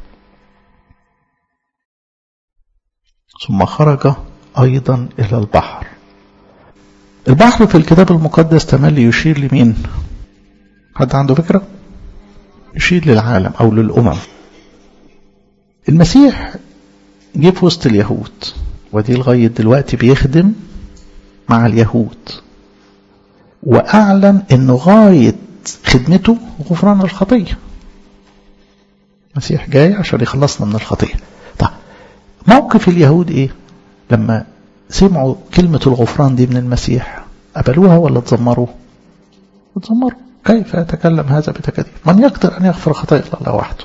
ثم خرج ايضا الى البحر البحر في الكتاب المقدس تملي يشير لمين حد عنده فكرة يشير للعالم او للامم المسيح جه في وسط اليهود ودي لغاية دلوقتي بيخدم مع اليهود واعلن ان غاية خدمته غفران الخطية المسيح جاي عشان يخلصنا من الخطية طيب موقف اليهود ايه لما سمعوا كلمة الغفران دي من المسيح قبلوها ولا تزمروا تزمروا كيف يتكلم هذا بتكاليف من يقدر أن يغفر خطايا الله وحده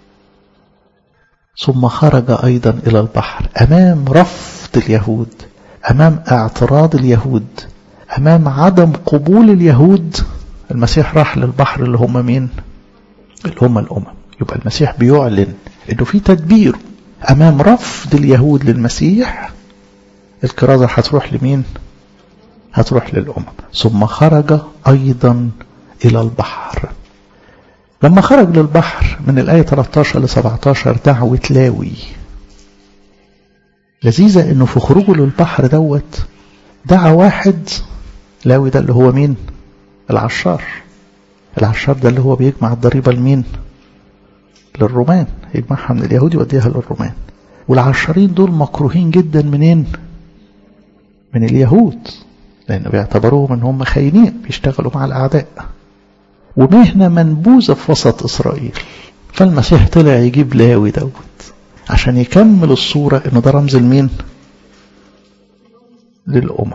ثم خرج أيضا إلى البحر أمام رفض اليهود أمام اعتراض اليهود أمام عدم قبول اليهود المسيح راح للبحر اللي هم مين اللي هم الأمم يبقى المسيح بيعلن انه في تدبير امام رفض اليهود للمسيح الكرازة هتروح لمين هتروح للأمم ثم خرج أيضا إلى البحر لما خرج للبحر من الآية 13 ل 17 دعوة لاوي لذيذة انه في خروجه للبحر دوت دعا واحد لاوي ده اللي هو مين العشار العشار ده اللي هو بيجمع الضريبة لمين للرومان يجمعها من اليهود يوديها للرومان والعشارين دول مكروهين جدا منين من اليهود لأنه بيعتبروهم ان هم خاينين بيشتغلوا مع الأعداء ومهنة منبوذة في وسط إسرائيل فالمسيح طلع يجيب لاوي دوت عشان يكمل الصورة انه ده رمز لمين للأمم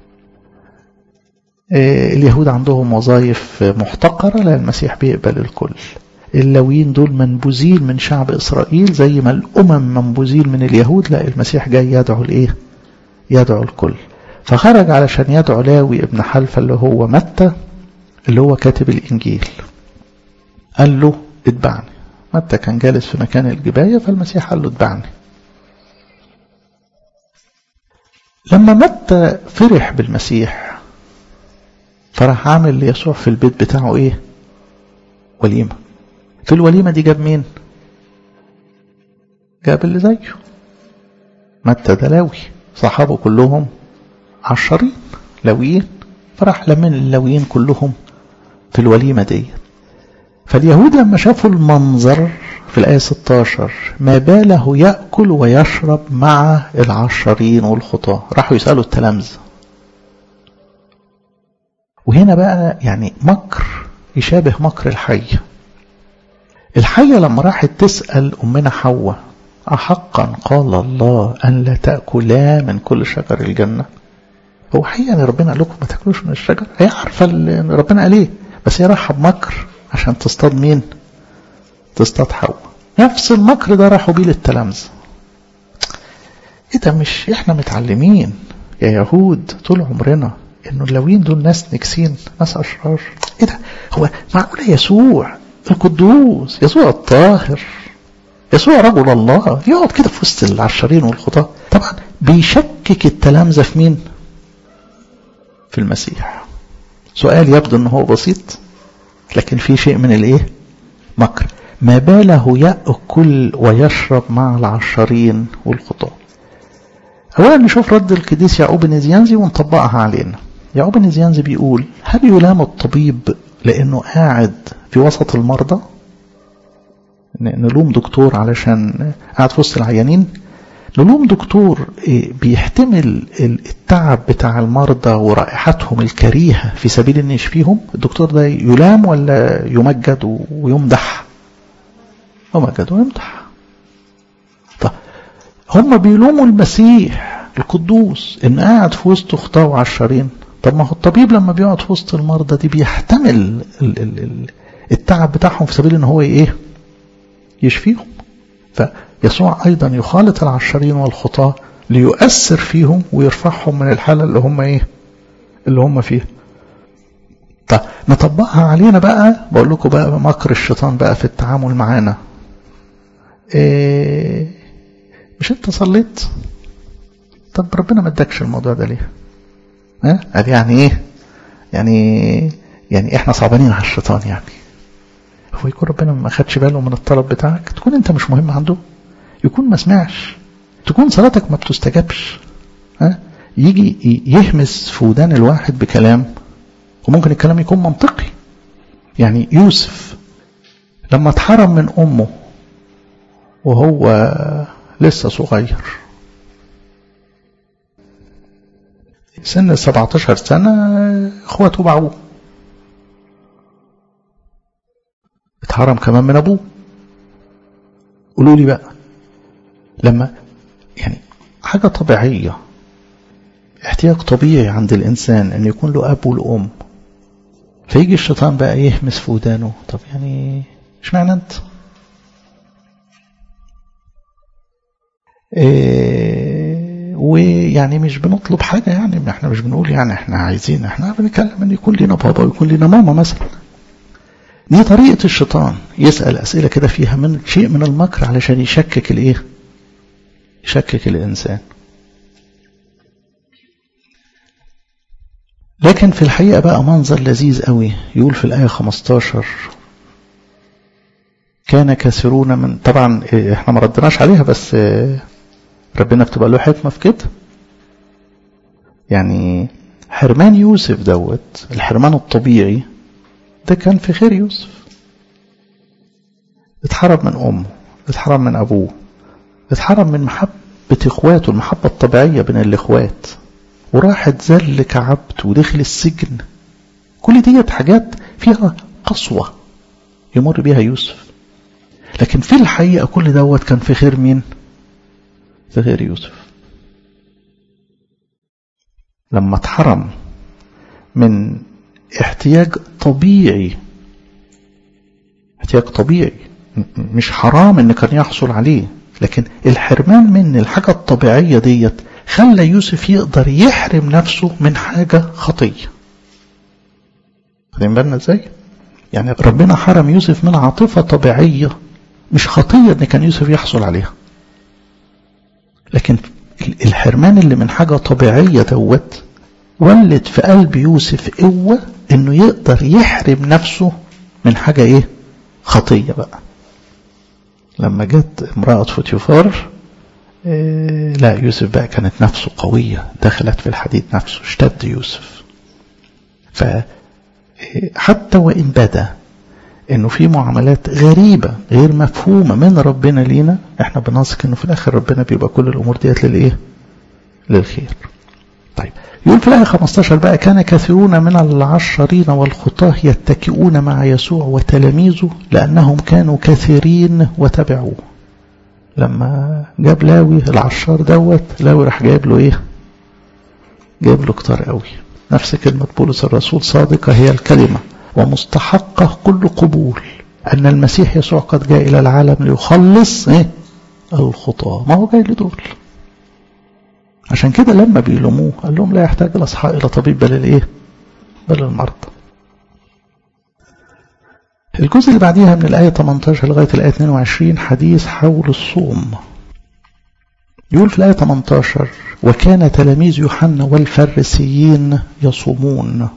إيه اليهود عندهم وظائف محتقرة لا المسيح بيقبل الكل اللاويين دول منبوذين من شعب إسرائيل زي ما الأمم منبوذين من اليهود لا المسيح جاي يدعو الإيه يدعو الكل فخرج علشان يدعو لاوي ابن حلفة اللي هو متى اللي هو كاتب الإنجيل قال له اتبعني متى كان جالس في مكان الجباية فالمسيح قال له اتبعني لما متى فرح بالمسيح فراح عامل ليسوع في البيت بتاعه ايه وليمة في الوليمة دي جاب مين جاب اللي زيه متى ده لاوي صحابه كلهم عشرين لاويين فراح لمن اللاويين كلهم في الوليمة دي فاليهود لما شافوا المنظر في الآية 16 ما باله يأكل ويشرب مع العشرين والخطاة راحوا يسألوا التلامذة وهنا بقى يعني مكر يشابه مكر الحية الحية لما راحت تسأل أمنا حواء أحقا قال الله أن لا تأكلا من كل شجر الجنة هو حقيقة أن ربنا قال لكم ما تاكلوش من الشجر هي عارفة ان ربنا قال ايه بس هي رايحة بمكر عشان تصطاد مين تصطاد حواء نفس المكر ده راحوا بيه للتلامذة ايه ده مش احنا متعلمين يا يهود طول عمرنا انه اللاويين دول ناس نكسين ناس اشرار ايه ده هو معقولة يسوع القدوس يسوع الطاهر يسوع رجل الله يقعد كده في وسط العشرين والخطاة طبعا بيشكك التلامذة في مين في المسيح سؤال يبدو ان هو بسيط لكن في شيء من الايه مكر ما باله يأكل ويشرب مع العشرين والخطاة أولا نشوف رد القديس يعقوب النزيانزي ونطبقها علينا يعقوب النزيانزي بيقول هل يلام الطبيب لأنه قاعد في وسط المرضى نلوم دكتور علشان قاعد في وسط العيانين نلوم دكتور بيحتمل التعب بتاع المرضى ورائحتهم الكريهة في سبيل ان يشفيهم الدكتور ده يلام ولا يمجد ويمدح يمجد ويمدح طب هم بيلوموا المسيح القدوس ان قاعد في وسط اخطاه وعشرين طب ما هو الطبيب لما بيقعد في وسط المرضى دي بيحتمل التعب بتاعهم في سبيل ان هو ايه يشفيهم فيسوع أيضا يخالط العشرين والخطاة ليؤثر فيهم ويرفعهم من الحالة اللي هم إيه اللي هم فيها طب نطبقها علينا بقى بقول لكم بقى مكر الشيطان بقى في التعامل معانا إيه مش انت صليت طب ربنا ما ادكش الموضوع ده ليه ها قال يعني ايه يعني يعني احنا صعبانين على الشيطان يعني هو يكون ربنا ما خدش باله من الطلب بتاعك تكون انت مش مهم عنده يكون ما سمعش تكون صلاتك ما بتستجابش ها يجي يهمس في ودان الواحد بكلام وممكن الكلام يكون منطقي يعني يوسف لما اتحرم من امه وهو لسه صغير سن 17 سنة اخواته باعوه اتحرم كمان من ابوه قولوا لي بقى لما يعني حاجة طبيعية احتياج طبيعي عند الإنسان أن يكون له أب والأم فيجي الشيطان بقى يهمس في ودانه طب يعني ايش معنى أنت إيه ويعني مش بنطلب حاجة يعني احنا مش بنقول يعني احنا عايزين احنا بنتكلم ان يكون لنا بابا ويكون لنا ماما مثلا دي طريقة الشيطان يسأل أسئلة كده فيها من شيء من المكر علشان يشكك الايه يشكك الإنسان لكن في الحقيقة بقى منظر لذيذ قوي يقول في الآية 15 كان كثيرون من طبعا احنا ما ردناش عليها بس ربنا بتبقى له حكمة في كده يعني حرمان يوسف دوت الحرمان الطبيعي ده كان في خير يوسف اتحرم من أمه اتحرم من أبوه اتحرم من محبة اخواته المحبة الطبيعية بين الاخوات وراح اتذل كعبد ودخل السجن كل ديت حاجات فيها قسوة يمر بيها يوسف لكن في الحقيقة كل دوت كان في خير مين في خير يوسف لما اتحرم من احتياج طبيعي احتياج طبيعي مش حرام ان كان يحصل عليه لكن الحرمان من الحاجة الطبيعية ديت خلى يوسف يقدر يحرم نفسه من حاجة خطية خدين بالنا ازاي يعني ربنا حرم يوسف من عاطفة طبيعية مش خطية ان كان يوسف يحصل عليها لكن الحرمان اللي من حاجة طبيعية دوت ولد في قلب يوسف قوة انه يقدر يحرم نفسه من حاجة ايه خطية بقى لما جت امرأة فوتيفار إيه لا يوسف بقى كانت نفسه قوية دخلت في الحديد نفسه اشتد يوسف ف حتى وإن بدا انه في معاملات غريبة غير مفهومة من ربنا لينا احنا بنثق انه في الاخر ربنا بيبقى كل الامور ديت للايه للخير طيب يقول في الآية 15 بقى كان كثيرون من العشرين والخطاه يتكئون مع يسوع وتلاميذه لأنهم كانوا كثيرين وتبعوه لما جاب لاوي العشار دوت لاوي راح جايب له ايه جايب له كتار قوي نفس كلمة بولس الرسول صادقة هي الكلمة ومستحقة كل قبول أن المسيح يسوع قد جاء إلى العالم ليخلص إيه؟ الخطاة ما هو جاي لدول عشان كده لما بيلوموه قال لهم لا يحتاج الأصحاء إلى طبيب بل الإيه بل المرضى الجزء اللي بعديها من الآية 18 لغاية الآية 22 حديث حول الصوم يقول في الآية 18 وكان تلاميذ يوحنا والفريسيين يصومون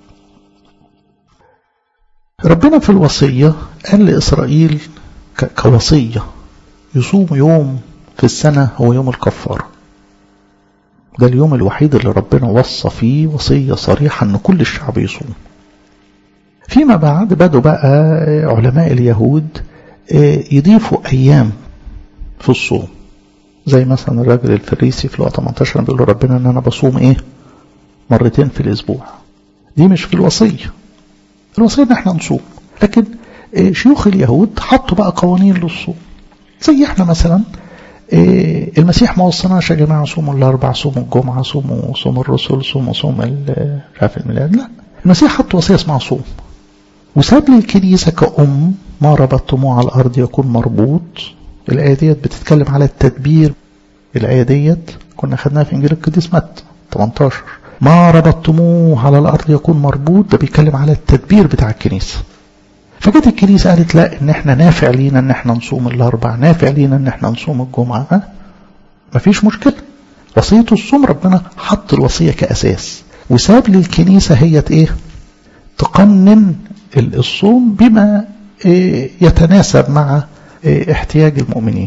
ربنا في الوصية قال لإسرائيل كوصية يصوم يوم في السنة هو يوم الكفارة ده اليوم الوحيد اللي ربنا وصى فيه وصية صريحة أن كل الشعب يصوم فيما بعد بدوا بقى علماء اليهود يضيفوا أيام في الصوم زي مثلا الراجل الفريسي في الوقت 18 بيقول له ربنا ان انا بصوم ايه مرتين في الاسبوع دي مش في الوصية الوصية ان احنا نصوم لكن شيوخ اليهود حطوا بقى قوانين للصوم زي احنا مثلا المسيح ما وصناش يا جماعة صوموا الأربع صوموا الجمعة صوموا صوم الرسل صوموا صوم مش عارف الميلاد لا المسيح حط وصية اسمها صوم وساب للكنيسة كأم ما ربطتموه على الأرض يكون مربوط الآية ديت بتتكلم على التدبير الآية ديت كنا خدناها في إنجيل القديس متى 18 ما ربطتموه على الأرض يكون مربوط ده بيتكلم على التدبير بتاع الكنيسة فجت الكنيسة قالت لا ان احنا نافع لينا ان احنا نصوم الاربع نافع لينا ان احنا نصوم الجمعة ها مفيش مشكلة وصية الصوم ربنا حط الوصية كأساس وساب للكنيسة هي ايه تقنن الصوم بما إيه يتناسب مع إيه احتياج المؤمنين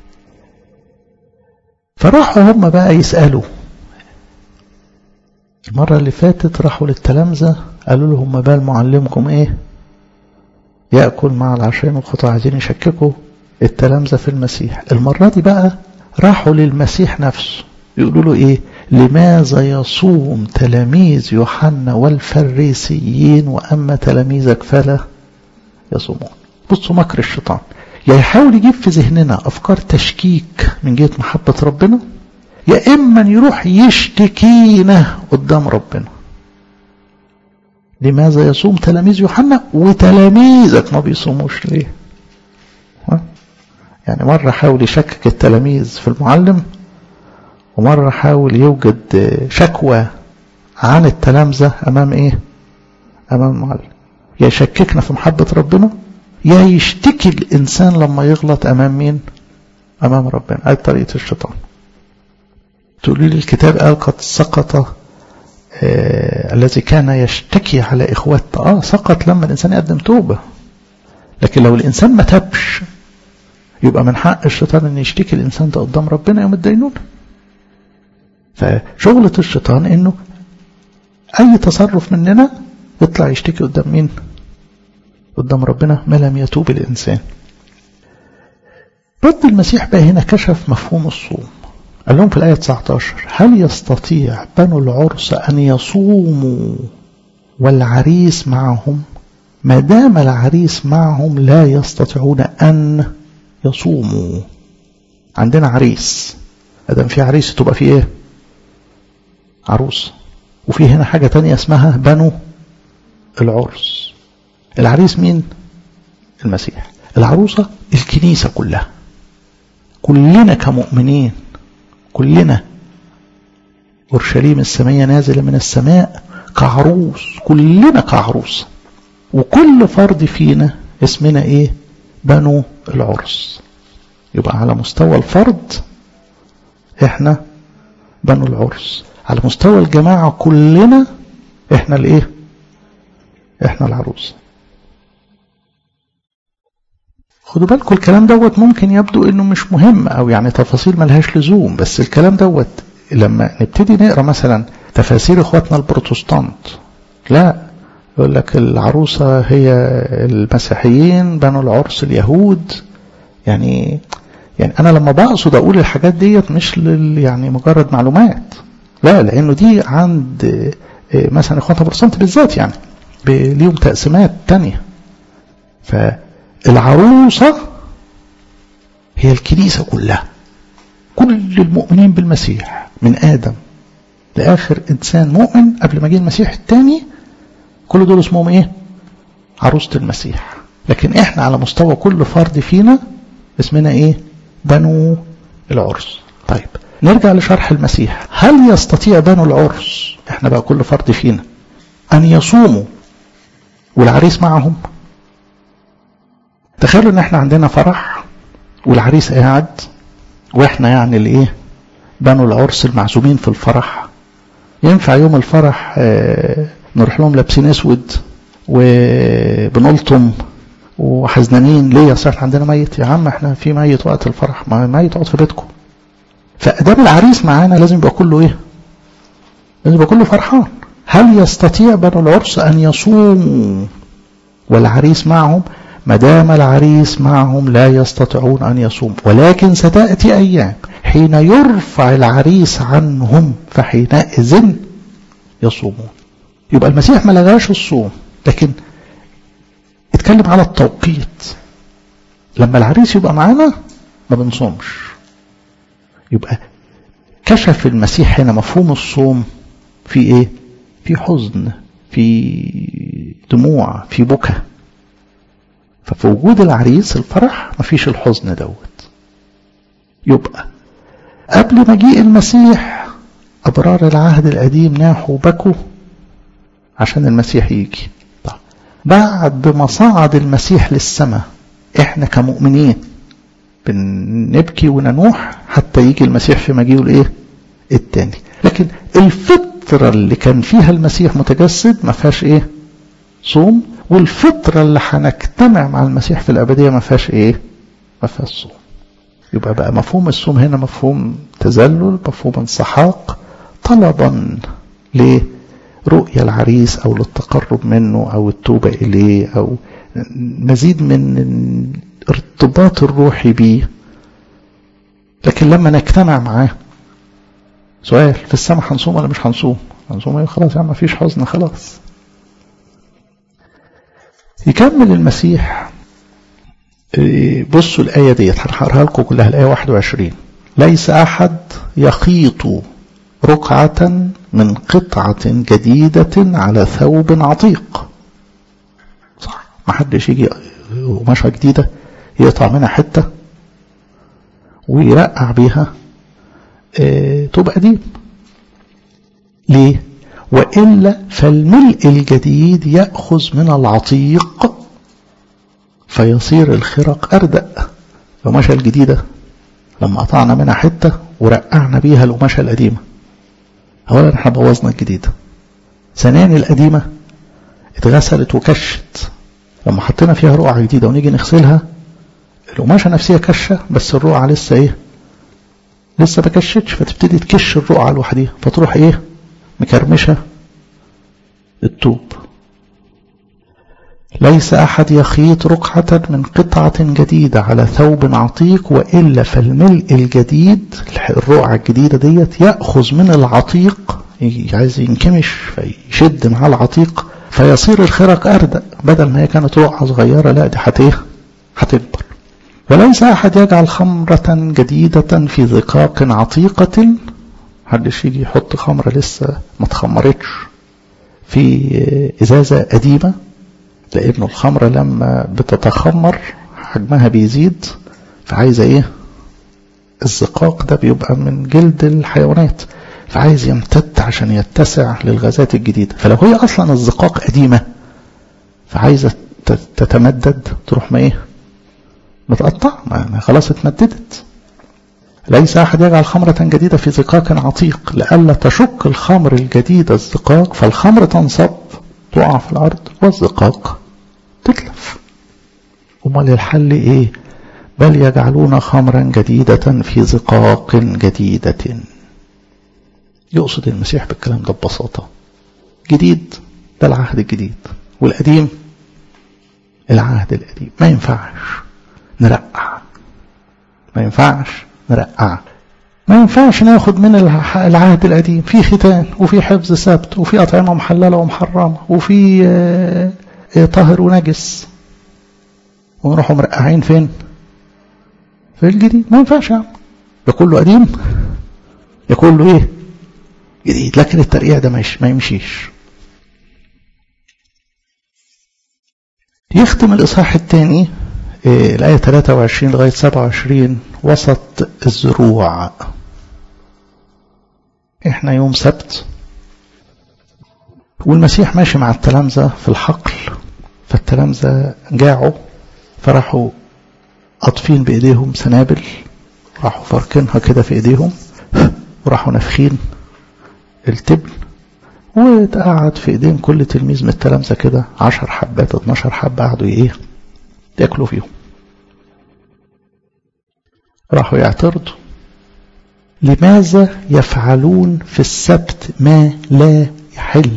فراحوا هم بقى يسألوا المرة اللي فاتت راحوا للتلامذة قالوا لهم بال معلمكم ايه يأكل مع العشرين والخطاة عايزين يشككوا التلامذة في المسيح المرة دي بقى راحوا للمسيح نفسه يقولوا له ايه لماذا يصوم تلاميذ يوحنا والفريسيين وأما تلاميذك فلا يصومون بصوا مكر الشيطان يا يحاول يجيب في ذهننا أفكار تشكيك من جهة محبة ربنا يا إما يروح يشتكينا قدام ربنا لماذا يصوم تلاميذ يوحنا وتلاميذك ما بيصوموش ليه ها؟ يعني مرة حاول يشكك التلاميذ في المعلم ومرة حاول يوجد شكوى عن التلامذة أمام إيه أمام المعلم يا يشككنا في محبة ربنا يا يشتكي الإنسان لما يغلط أمام مين أمام ربنا هذه طريقة الشيطان تقولي لي الكتاب قال قد سقط آه الذي كان يشتكي على إخوته آه سقط لما الإنسان يقدم توبة لكن لو الإنسان ما تبش يبقى من حق الشيطان أن يشتكي الإنسان ده قدام ربنا يوم الدينون فشغلة الشيطان أنه أي تصرف مننا يطلع يشتكي قدام مين قدام ربنا ما لم يتوب الإنسان رد المسيح بقى هنا كشف مفهوم الصوم قال لهم في الآية 19 هل يستطيع بنو العرس أن يصوموا والعريس معهم ما دام العريس معهم لا يستطيعون أن يصوموا عندنا عريس ادام في عريس تبقى في ايه عروس وفي هنا حاجة تانية اسمها بنو العرس العريس مين المسيح العروسة الكنيسة كلها كلنا كمؤمنين كلنا أورشليم السمية نازلة من السماء كعروس كلنا كعروس وكل فرد فينا اسمنا ايه بنو العرس يبقى على مستوى الفرد احنا بنو العرس على مستوى الجماعة كلنا احنا الايه احنا العروس خدوا بالكم الكلام دوت ممكن يبدو انه مش مهم او يعني تفاصيل ملهاش لزوم بس الكلام دوت لما نبتدي نقرا مثلا تفاسير اخواتنا البروتستانت لا يقول لك العروسة هي المسيحيين بنو العرس اليهود يعني يعني أنا لما بقصد أقول الحاجات ديت مش لل يعني مجرد معلومات لا لأنه دي عند مثلا إخواننا البروتستانت بالذات يعني ليهم تقسيمات تانية فالعروسة هي الكنيسة كلها كل المؤمنين بالمسيح من آدم لآخر إنسان مؤمن قبل ما جه المسيح الثاني كل دول اسمهم ايه عروسة المسيح لكن احنا على مستوى كل فرد فينا اسمنا ايه بنو العرس طيب نرجع لشرح المسيح هل يستطيع بنو العرس احنا بقى كل فرد فينا ان يصوموا والعريس معهم تخيلوا ان احنا عندنا فرح والعريس قاعد واحنا يعني الايه بنو العرس المعزومين في الفرح ينفع يوم الفرح اه نروح لهم لابسين اسود وبنلطم وحزنانين ليه اصل احنا عندنا ميت يا عم احنا في ميت وقت الفرح ما ميت اقعد في بيتكم فادام العريس معانا لازم يبقى كله ايه لازم يبقى كله فرحان هل يستطيع بنو العرس ان يصوموا والعريس معهم ما دام العريس معهم لا يستطيعون ان يصوموا ولكن ستاتي ايام حين يرفع العريس عنهم فحينئذ يصومون يبقى المسيح ما لغاش الصوم لكن اتكلم على التوقيت لما العريس يبقى معانا ما بنصومش يبقى كشف المسيح هنا مفهوم الصوم في ايه في حزن في دموع في بكى ففي وجود العريس الفرح مفيش الحزن دوت يبقى قبل مجيء المسيح أبرار العهد القديم ناحوا وبكوا عشان المسيح يجي طيب. بعد ما صعد المسيح للسماء احنا كمؤمنين بنبكي وننوح حتى يجي المسيح في مجيئه الايه التاني لكن الفترة اللي كان فيها المسيح متجسد ما فيهاش ايه صوم والفترة اللي هنجتمع مع المسيح في الأبدية ما فيهاش ايه ما فيهاش صوم يبقى بقى مفهوم الصوم هنا مفهوم تذلل مفهوم انسحاق طلبا ليه رؤية العريس أو للتقرب منه أو التوبة إليه أو مزيد من الارتباط الروحي بيه لكن لما نجتمع معاه سؤال في السماء هنصوم ولا مش هنصوم هنصوم ايه خلاص يا عم مفيش حزن خلاص يكمل المسيح بصوا الآية ديت هنحرها لكم كلها الآية 21 ليس أحد يخيط رقعة من قطعة جديدة على ثوب عتيق صح ما حدش يجي قماشة جديدة يقطع منها حتة ويرقع بيها اه تبقى قديم ليه وإلا فالملء الجديد يأخذ من العتيق فيصير الخرق أردأ القماشة الجديدة لما قطعنا منها حتة ورقعنا بيها القماشة القديمة أولا احنا بوظنا الجديدة ثانيا القديمة اتغسلت وكشت لما حطينا فيها رقعة جديدة ونيجي نغسلها القماشة نفسها كشة بس الرقعة لسه ايه لسه ما كشتش فتبتدي تكش الرقعة لوحديها فتروح ايه مكرمشة الطوب ليس أحد يخيط رقعة من قطعة جديدة على ثوب عتيق وإلا فالملء الجديد الرقعة الجديدة ديت يأخذ من العتيق عايز ينكمش فيشد مع العتيق فيصير الخرق أردأ بدل ما هي كانت رقعة صغيرة لا دي هتيه هتكبر وليس أحد يجعل خمرة جديدة في زقاق عتيقة محدش يجي يحط خمرة لسه ما اتخمرتش في إزازة قديمة لأنه الخمرة لما بتتخمر حجمها بيزيد فعايزة إيه الزقاق ده بيبقى من جلد الحيوانات فعايز يمتد عشان يتسع للغازات الجديدة فلو هي أصلا الزقاق قديمة فعايزة تتمدد تروح ما إيه متقطع ما خلاص اتمددت ليس أحد يجعل خمرة جديدة في زقاق عتيق لئلا تشك الخمر الجديد الزقاق فالخمر تنصب تقع في الأرض والزقاق تتلف أمال الحل إيه بل يجعلون خمرا جديدة في زقاق جديدة يقصد المسيح بالكلام ده ببساطة جديد ده العهد الجديد والقديم العهد القديم ما ينفعش نرقع ما ينفعش نرقع ما ينفعش ناخد من العهد القديم في ختان وفي حفظ سبت وفي أطعمة محللة ومحرمة وفي طاهر ونجس ونروحوا مرقعين فين في الجديد ما ينفعش يا عم ده كله قديم ده كله ايه جديد لكن الترقيع ده ما يمشيش يختم الإصحاح الثاني الآية 23 لغاية 27 وسط الزروع احنا يوم سبت والمسيح ماشي مع التلامذة في الحقل فالتلامذة جاعوا فراحوا قاطفين بإيديهم سنابل راحوا فاركينها كده في إيديهم وراحوا نافخين التبن واتقعد في إيدين كل تلميذ من التلامذة كده عشر حبات 12 حبة قعدوا إيه ياكلوا فيهم راحوا يعترضوا لماذا يفعلون في السبت ما لا يحل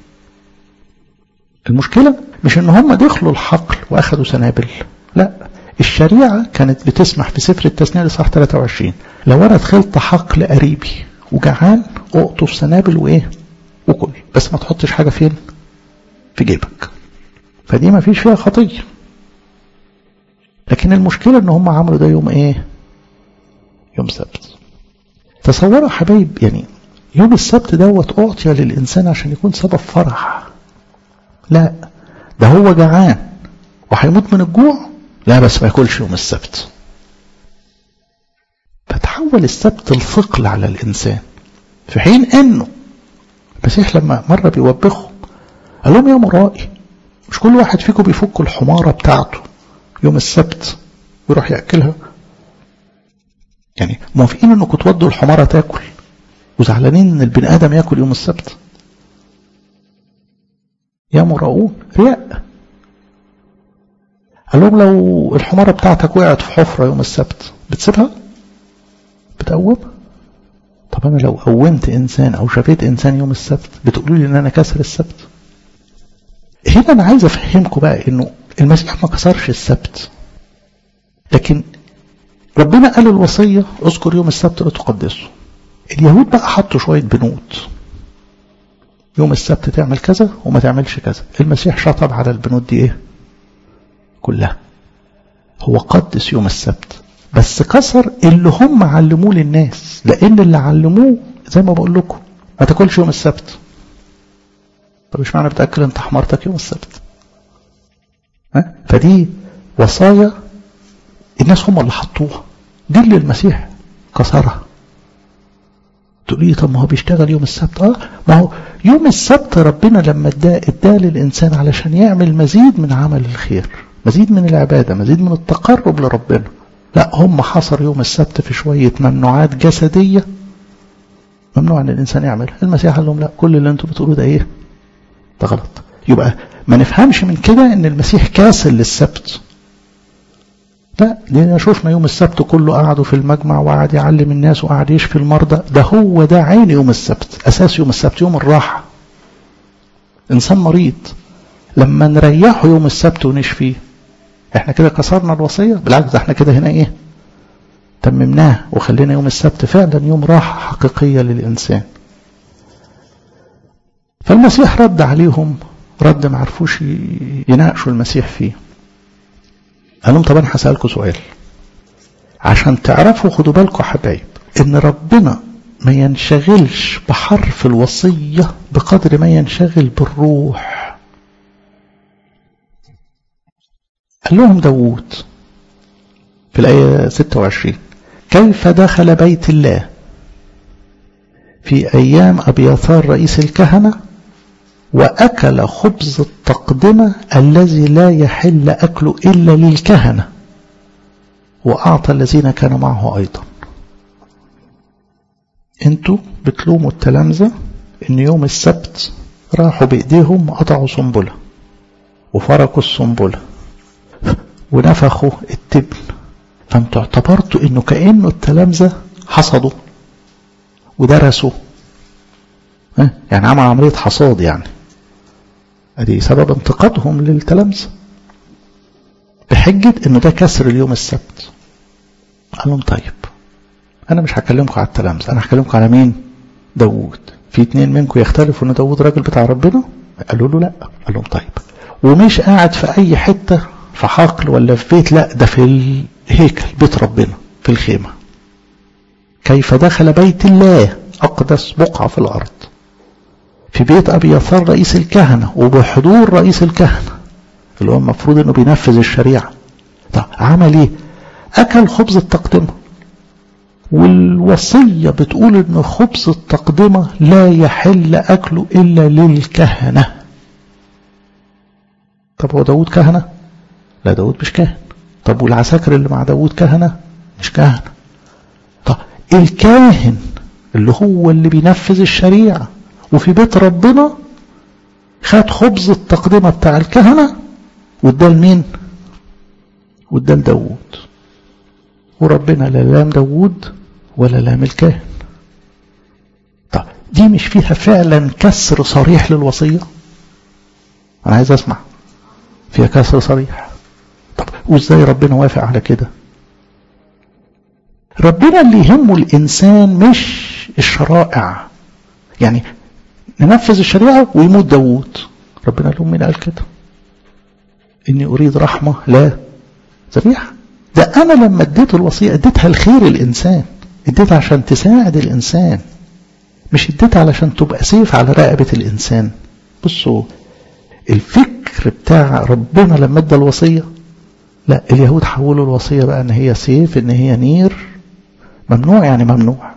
المشكلة مش ان هم دخلوا الحقل واخدوا سنابل لا الشريعة كانت بتسمح في سفر التثنية لصح 23 لو انا دخلت حقل قريبي وجعان اقطف سنابل وايه وكل بس ما تحطش حاجة فين في جيبك فدي ما فيش فيها خطية لكن المشكلة ان هم عملوا ده يوم ايه يوم سبت تصوروا حبايب يعني يوم السبت دوت اعطي للانسان عشان يكون سبب فرح لا ده هو جعان وهيموت من الجوع لا بس ما ياكلش يوم السبت فتحول السبت الثقل على الانسان في حين انه المسيح لما مره بيوبخهم قال لهم يا مرائي مش كل واحد فيكم بيفك الحماره بتاعته يوم السبت ويروح ياكلها يعني موافقين انكم تودوا الحماره تاكل وزعلانين ان البني ادم ياكل يوم السبت يا مراؤون رياء قال لهم لو الحماره بتاعتك وقعت في حفره يوم السبت بتسيبها بتقوم طب انا لو قومت انسان او شفيت انسان يوم السبت بتقولوا لي ان انا كسر السبت هنا انا عايز افهمكم بقى انه المسيح ما كسرش السبت لكن ربنا قال الوصية اذكر يوم السبت لتقدسه اليهود بقى حطوا شوية بنود يوم السبت تعمل كذا وما تعملش كذا المسيح شطب على البنود دي ايه كلها هو قدس يوم السبت بس كسر اللي هم علموه للناس لان اللي علموه زي ما بقول لكم ما تاكلش يوم السبت طب مش معنى بتاكل انت حمارتك يوم السبت ها؟ فدي وصايا الناس هم اللي حطوها دي اللي المسيح كسرها تقول لي طب ما هو بيشتغل يوم السبت اه ما هو يوم السبت ربنا لما اداه اداه للانسان علشان يعمل مزيد من عمل الخير مزيد من العباده مزيد من التقرب لربنا لا هم حصر يوم السبت في شويه ممنوعات جسديه ممنوع ان الانسان يعمل المسيح قال لهم لا كل اللي انتم بتقولوه ده ايه ده غلط يبقى ما نفهمش من كده ان المسيح كاسل للسبت لا لأن شفنا يوم السبت كله قعدوا في المجمع وقعد يعلم الناس وقعد يشفي المرضى ده هو ده عين يوم السبت أساس يوم السبت يوم الراحة إنسان مريض لما نريحه يوم السبت ونشفيه احنا كده كسرنا الوصية بالعكس احنا كده هنا ايه تممناه وخلينا يوم السبت فعلا يوم راحة حقيقية للإنسان فالمسيح رد عليهم رد ما عرفوش يناقشوا المسيح فيه قال لهم طب انا هسألكم سؤال عشان تعرفوا خدوا بالكم حبايب ان ربنا ما ينشغلش بحرف الوصية بقدر ما ينشغل بالروح قال لهم داوود في الآية 26 كيف دخل بيت الله في أيام أبياثار رئيس الكهنة وأكل خبز التقدمة الذي لا يحل أكله إلا للكهنة وأعطى الذين كانوا معه أيضا انتوا بتلوموا التلامذة ان يوم السبت راحوا بإيديهم قطعوا سنبلة وفركوا السنبلة ونفخوا التبن فانتوا اعتبرتوا انه كأنه التلامذة حصدوا ودرسوا يعني عمل عملية حصاد يعني ادي سبب انتقادهم للتلامذة بحجة انه ده كسر اليوم السبت قال لهم طيب انا مش هكلمكم على التلامذة انا هكلمكم على مين داوود في اتنين منكم يختلفوا ان داوود راجل بتاع ربنا قالوا له لا قال لهم طيب ومش قاعد في اي حتة في حقل ولا في بيت لا ده في الهيكل بيت ربنا في الخيمة كيف دخل بيت الله أقدس بقعة في الأرض في بيت أبي يثار رئيس الكهنة وبحضور رئيس الكهنة اللي هو المفروض أنه بينفذ الشريعة طب عمل إيه أكل خبز التقدمة والوصية بتقول أن خبز التقدمة لا يحل أكله إلا للكهنة طب هو داود كهنة لا داود مش كاهن طب والعساكر اللي مع داود كهنة مش كهنة طب الكاهن اللي هو اللي بينفذ الشريعة وفي بيت ربنا خد خبز التقدمة بتاع الكهنة واداه لمين واداه لداود وربنا لا لام داود ولا لام الكاهن طب دي مش فيها فعلا كسر صريح للوصية انا عايز اسمع فيها كسر صريح طب وازاي ربنا وافق على كده ربنا اللي يهمه الانسان مش الشرائع يعني ننفذ الشريعة ويموت داوود ربنا لهم مين قال كده اني اريد رحمة لا ذبيحة ده انا لما اديت الوصية اديتها الخير الانسان اديتها عشان تساعد الانسان مش اديتها علشان تبقى سيف على رقبة الانسان بصوا الفكر بتاع ربنا لما ادى الوصية لا اليهود حولوا الوصية بقى ان هي سيف ان هي نير ممنوع يعني ممنوع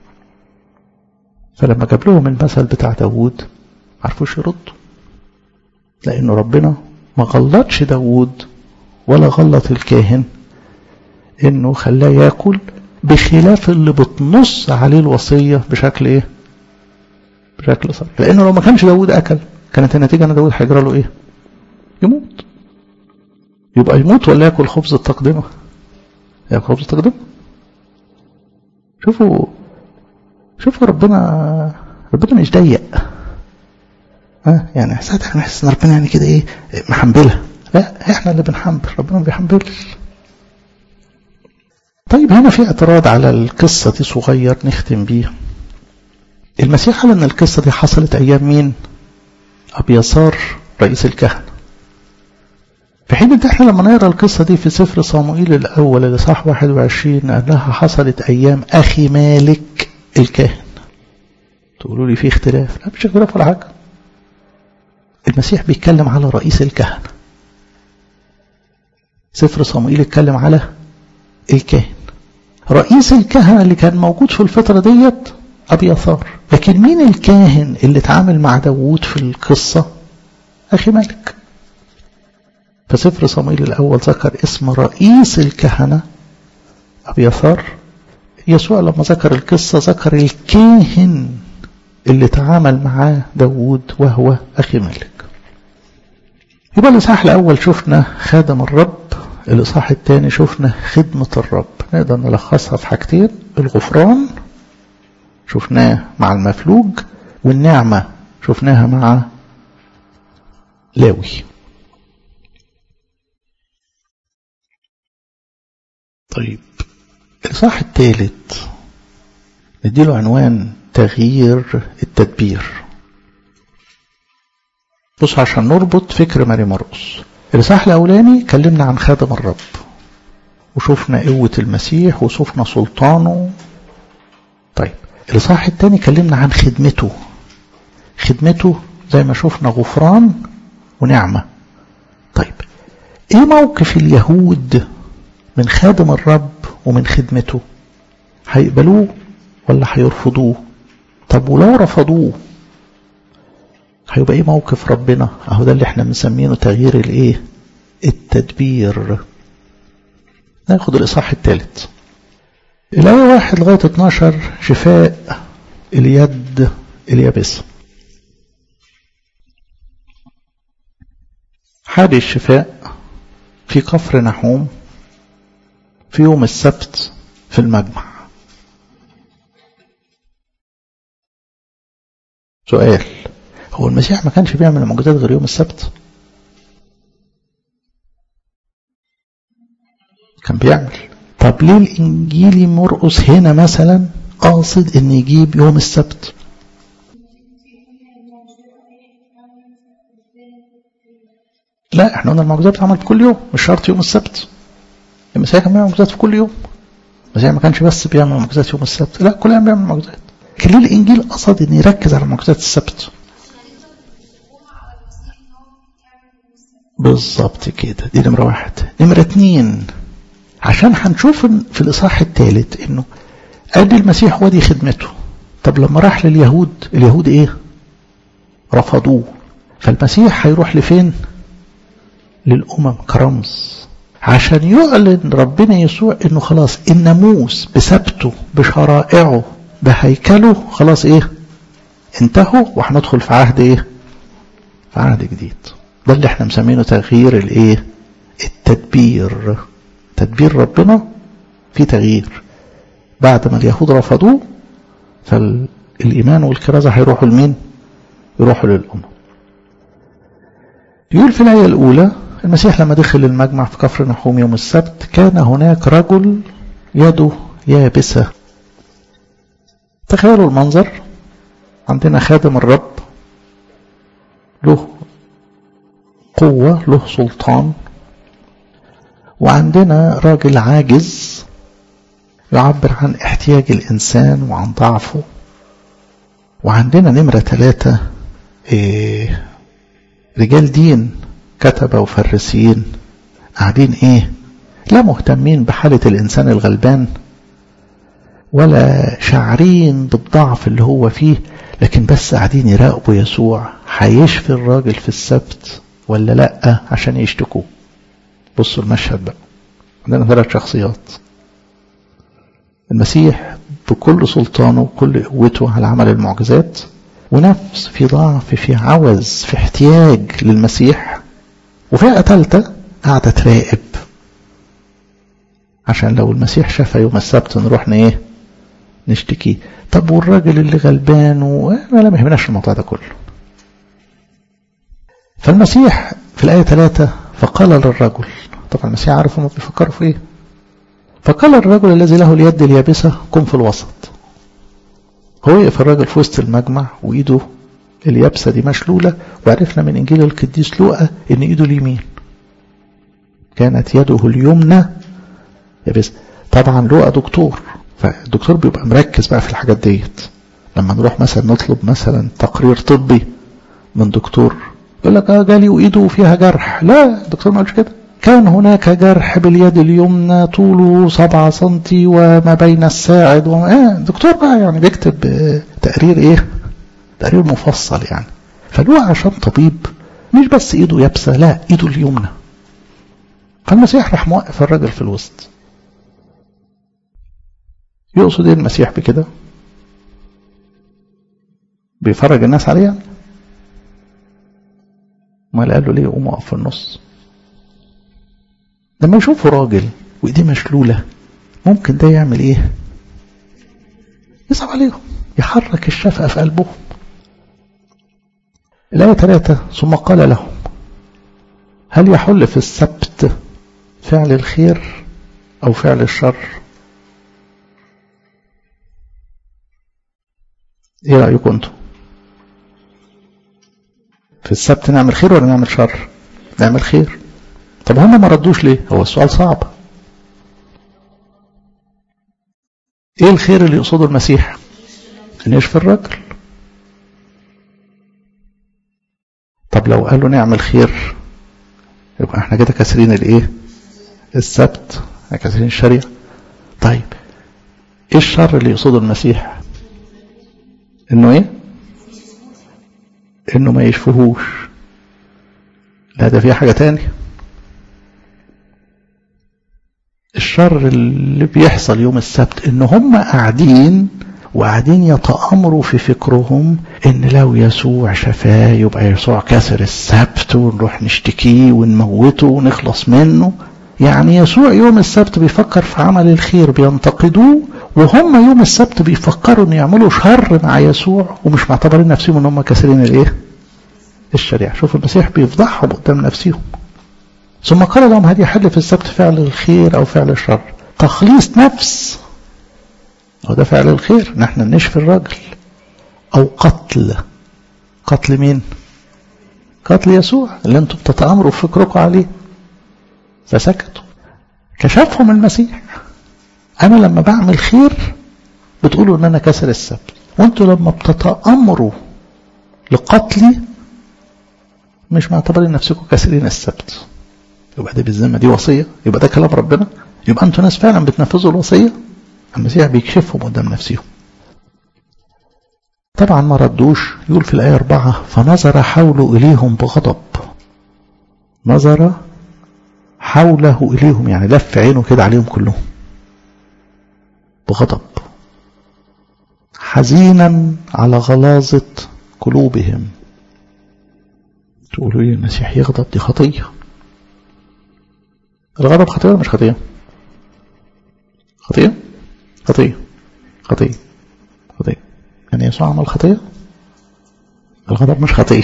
فلما جاب لهم المثل بتاع داوود عرفوش يردوا لأنه ربنا ما غلطش داوود ولا غلط الكاهن انه خلاه ياكل بخلاف اللي بتنص عليه الوصية بشكل ايه بشكل صحيح لانه لو ما كانش داوود اكل كانت النتيجة ان داوود هيجرى له ايه يموت يبقى يموت ولا ياكل خبز التقدمة ياكل خبز التقدمة شوفوا شوفوا ربنا ربنا مش ضيق ها يعني ساعات احنا نحس ان ربنا يعني كده ايه محنبلها لا احنا اللي بنحنبل ربنا ما بيحنبلش طيب هنا في اعتراض على القصة دي صغير نختم بيه المسيح قال ان القصة دي حصلت ايام مين ابيسار رئيس الكهنة في حين ان احنا لما نقرا القصة دي في سفر صموئيل الاول الاصحاح 21 انها حصلت ايام اخي مالك الكاهن تقولوا لي في اختلاف لا مش اختلاف ولا حاجة المسيح بيتكلم على رئيس الكهنة سفر صموئيل اتكلم على الكاهن رئيس الكهنة اللي كان موجود في الفترة ديت أبيثار لكن مين الكاهن اللي اتعامل مع داوود في القصة أخي ملك فسفر صمويل الأول ذكر اسم رئيس الكهنة أبيثار يسوع لما ذكر القصة ذكر الكاهن اللي تعامل معاه داوود وهو أخي ملك يبقى الإصحاح الأول شفنا خادم الرب الإصحاح الثاني شفنا خدمة الرب نقدر نلخصها في حاجتين الغفران شفناه مع المفلوج والنعمة شفناها مع لاوي طيب الإصحاح الثالث نديله عنوان تغيير التدبير بص عشان نربط فكر ماري مرقس الإصحاح الأولاني كلمنا عن خادم الرب وشفنا قوة المسيح وشفنا سلطانه طيب الإصحاح الثاني كلمنا عن خدمته خدمته زي ما شفنا غفران ونعمة طيب ايه موقف اليهود من خادم الرب ومن خدمته هيقبلوه ولا هيرفضوه طب ولو رفضوه هيبقى ايه موقف ربنا اهو ده اللي احنا مسمينه تغيير الايه التدبير ناخد الاصحاح الثالث الآية واحد لغاية 12 شفاء اليد اليابسة حال الشفاء في كفر نحوم في يوم السبت في المجمع سؤال هو المسيح ما كانش بيعمل معجزات غير يوم السبت كان بيعمل طب ليه الانجيلي مرقس هنا مثلا قاصد ان يجيب يوم السبت لا احنا قلنا المعجزات بتتعمل في كل يوم مش شرط يوم السبت المسيح كان بيعمل معجزات في كل يوم المسيح ما كانش بس بيعمل معجزات يوم السبت لا كل يوم بيعمل معجزات لكن ليه الانجيل قصد ان يركز على معجزات السبت بالظبط كده دي نمرة واحد نمرة اتنين عشان هنشوف في الإصحاح الثالث إنه أدي المسيح ودي خدمته طب لما راح لليهود اليهود إيه رفضوه فالمسيح هيروح لفين للأمم كرمز عشان يعلن ربنا يسوع إنه خلاص الناموس بثبته بشرائعه بهيكله خلاص إيه انتهوا وهندخل في عهد إيه في عهد جديد ده اللي احنا مسمينه تغيير الايه التدبير تدبير ربنا في تغيير بعد ما اليهود رفضوه فالإيمان والكرازة هيروحوا لمين يروحوا للأمة يقول في الآية الأولى المسيح لما دخل المجمع في كفر نحوم يوم السبت كان هناك رجل يده يابسة تخيلوا المنظر عندنا خادم الرب له قوة له سلطان وعندنا راجل عاجز يعبر عن احتياج الإنسان وعن ضعفه وعندنا نمرة ثلاثة إيه رجال دين كتبة وفرسيين قاعدين ايه لا مهتمين بحالة الإنسان الغلبان ولا شاعرين بالضعف اللي هو فيه لكن بس قاعدين يراقبوا يسوع هيشفي الراجل في السبت ولا لا عشان يشتكوه بصوا المشهد بقى عندنا ثلاث شخصيات المسيح بكل سلطانه وكل قوته على عمل المعجزات ونفس في ضعف في عوز في احتياج للمسيح وفئة ثالثة قاعدة تراقب عشان لو المسيح شفى يوم السبت نروح ايه نشتكيه طب والراجل اللي غلبان ولا ما يهمناش الموضوع ده كله فالمسيح في الآية ثلاثة فقال للرجل طبعا المسيح عارف هم بيفكروا في ايه فقال الرجل الذي له اليد اليابسة قم في الوسط هو يقف الراجل في وسط المجمع وإيده اليابسة دي مشلولة وعرفنا من إنجيل القديس لوقا إن إيده اليمين كانت يده اليمنى يابسة طبعا لوقا دكتور فالدكتور بيبقى مركز بقى في الحاجات ديت لما نروح مثلا نطلب مثلا تقرير طبي من دكتور يقول لك اه جالي وايده فيها جرح لا الدكتور ما قالش كده كان هناك جرح باليد اليمنى طوله سبعة سنتي وما بين الساعد وما آه دكتور بقى يعني بيكتب تقرير ايه تقرير مفصل يعني فلو عشان طبيب مش بس ايده يابسة لا ايده اليمنى فالمسيح راح موقف الراجل في الوسط يقصد ايه المسيح بكده بيفرج الناس عليه يعني ما قال له ليه قوم اقف في النص لما يشوفوا راجل وايديه مشلوله ممكن ده يعمل ايه يصعب عليهم يحرك الشفقه في قلبهم الآية ثلاثة ثم قال لهم هل يحل في السبت فعل الخير أو فعل الشر ايه رأيكم انتم في السبت نعمل خير ولا نعمل شر نعمل خير طب هم ما ردوش ليه هو السؤال صعب ايه الخير اللي يقصده المسيح ان يشفي الرجل طب لو قالوا نعمل خير يبقى احنا كده كاسرين الايه السبت كاسرين الشريعة طيب ايه الشر اللي يقصده المسيح انه ايه انه ما يشفهوش لا ده في حاجة تانية الشر اللي بيحصل يوم السبت ان هم قاعدين وقاعدين يتأمروا في فكرهم ان لو يسوع شفاه يبقى يسوع كسر السبت ونروح نشتكيه ونموته ونخلص منه يعني يسوع يوم السبت بيفكر في عمل الخير بينتقدوه وهم يوم السبت بيفكروا ان يعملوا شر مع يسوع ومش معتبرين نفسهم ان هم كاسرين الايه الشريعة شوف المسيح بيفضحهم قدام نفسهم ثم قال لهم هل يحل في السبت فعل الخير او فعل الشر تخليص نفس وده فعل الخير نحن نشفي الرجل او قتل قتل مين قتل يسوع اللي انتم بتتامروا في فكركم عليه فسكتوا كشفهم المسيح انا لما بعمل خير بتقولوا ان انا كسر السبت وانتوا لما بتتامروا لقتلي مش معتبرين نفسكم كاسرين السبت يبقى ده بالذمه دي وصيه يبقى ده كلام ربنا يبقى انتوا ناس فعلا بتنفذوا الوصيه المسيح بيكشفهم قدام نفسهم طبعا ما ردوش يقول في الآية أربعة فنظر حوله إليهم بغضب نظر حوله إليهم يعني لف عينه كده عليهم كلهم بغضب حزينا على غلاظة قلوبهم تقولوا لي المسيح يغضب دي خطية الغضب خطية ولا مش خطية خطية خطية خطية خطية يعني يسوع عمل خطية الغضب مش خطية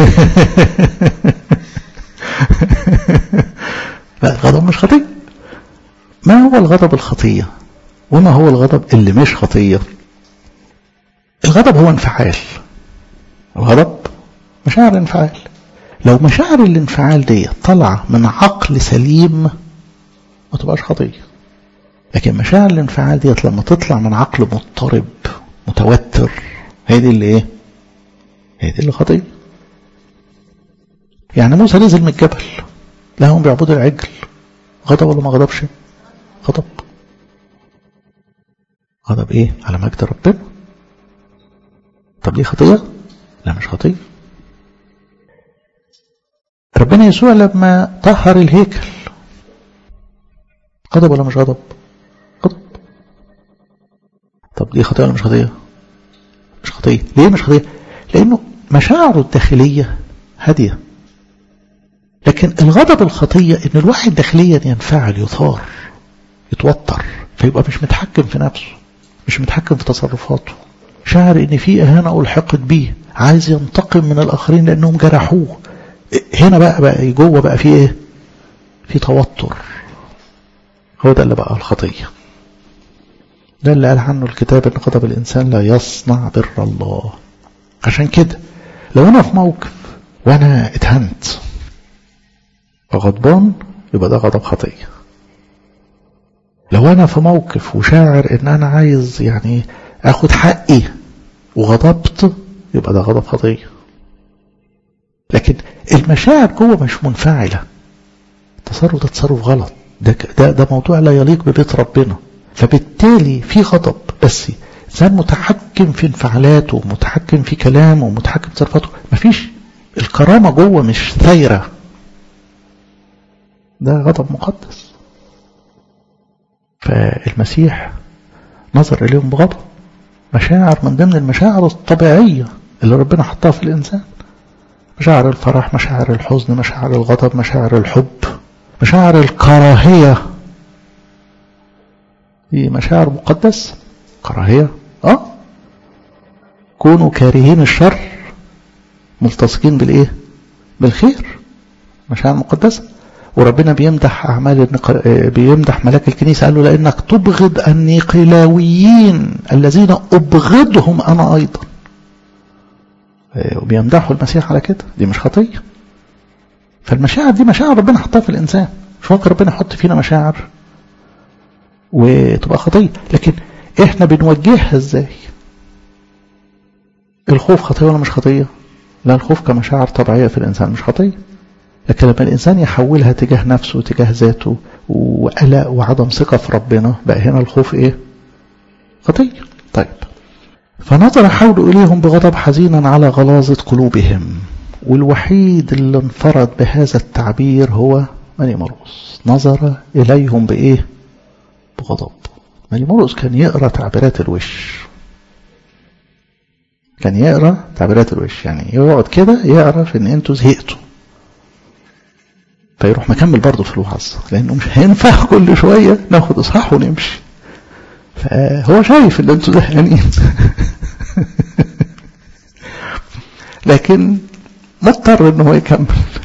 لا الغضب مش خطية ما هو الغضب الخطية وما هو الغضب اللي مش خطية الغضب هو انفعال الغضب مشاعر انفعال لو مشاعر الانفعال دي طالعة من عقل سليم ما تبقاش خطيه لكن مشاعر الانفعال ديت لما تطلع من عقل مضطرب متوتر هي دي اللي ايه هي دي اللي خطيه يعني موسى نزل من الجبل لهم بيعبدوا العجل غضب ولا ما غضبش غضب غضب ايه على مجد ربنا طب ليه خطيه لا مش خطيه ربنا يسوع لما طهر الهيكل غضب ولا مش غضب غضب طب دي خطية ولا مش خطية مش خطية ليه مش خطية لأنه مشاعره الداخلية هادية لكن الغضب الخطية إن الواحد داخليا ينفعل يثار يتوتر فيبقى مش متحكم في نفسه مش متحكم في تصرفاته شعر إن في إهانة ألحقت بيه عايز ينتقم من الآخرين لأنهم جرحوه هنا بقى بقى جوه بقى في إيه في توتر هو ده اللي بقى الخطية ده اللي قال عنه الكتاب ان غضب الانسان لا يصنع بر الله عشان كده لو انا في موقف وانا اتهنت وغضبان يبقى ده غضب خطية لو انا في موقف وشاعر ان انا عايز يعني اخد حقي وغضبت يبقى ده غضب خطية لكن المشاعر جوه مش منفعلة تصرف ده تصرف غلط ده ده ده موضوع لا يليق ببيت ربنا فبالتالي في غضب بس انسان متحكم في انفعالاته متحكم في كلامه متحكم في تصرفاته مفيش الكرامة جوه مش ثايرة ده غضب مقدس فالمسيح نظر إليهم بغضب مشاعر من ضمن المشاعر الطبيعية اللي ربنا حطها في الإنسان مشاعر الفرح مشاعر الحزن مشاعر الغضب مشاعر الحب مشاعر الكراهية دي مشاعر مقدسة كراهية اه كونوا كارهين الشر ملتصقين بالايه بالخير مشاعر مقدسة وربنا بيمدح أعمال بيمدح ملاك الكنيسة قال له لأنك تبغض النيقلاويين الذين أبغضهم أنا أيضا وبيمدحوا المسيح على كده دي مش خطية فالمشاعر دي مشاعر ربنا حطها في الإنسان مش ممكن ربنا يحط فينا مشاعر وتبقى خطية لكن احنا بنوجهها ازاي الخوف خطية ولا مش خطية لا الخوف كمشاعر طبيعية في الإنسان مش خطية لكن لما الإنسان يحولها تجاه نفسه تجاه ذاته وقلق وعدم ثقة في ربنا بقى هنا الخوف إيه خطية طيب فنظر حول إليهم بغضب حزينا على غلاظة قلوبهم والوحيد اللي انفرد بهذا التعبير هو ماني مرقس نظر إليهم بإيه بغضب ماني مرقس كان يقرأ تعبيرات الوش كان يقرأ تعبيرات الوش يعني يقعد كده يعرف ان انتوا زهقتوا فيروح مكمل برضه في الوعظ لانه مش هينفع كل شويه ناخد اصحاح ونمشي فهو شايف ان انتوا زهقانين لكن مضطر ان هو يكمل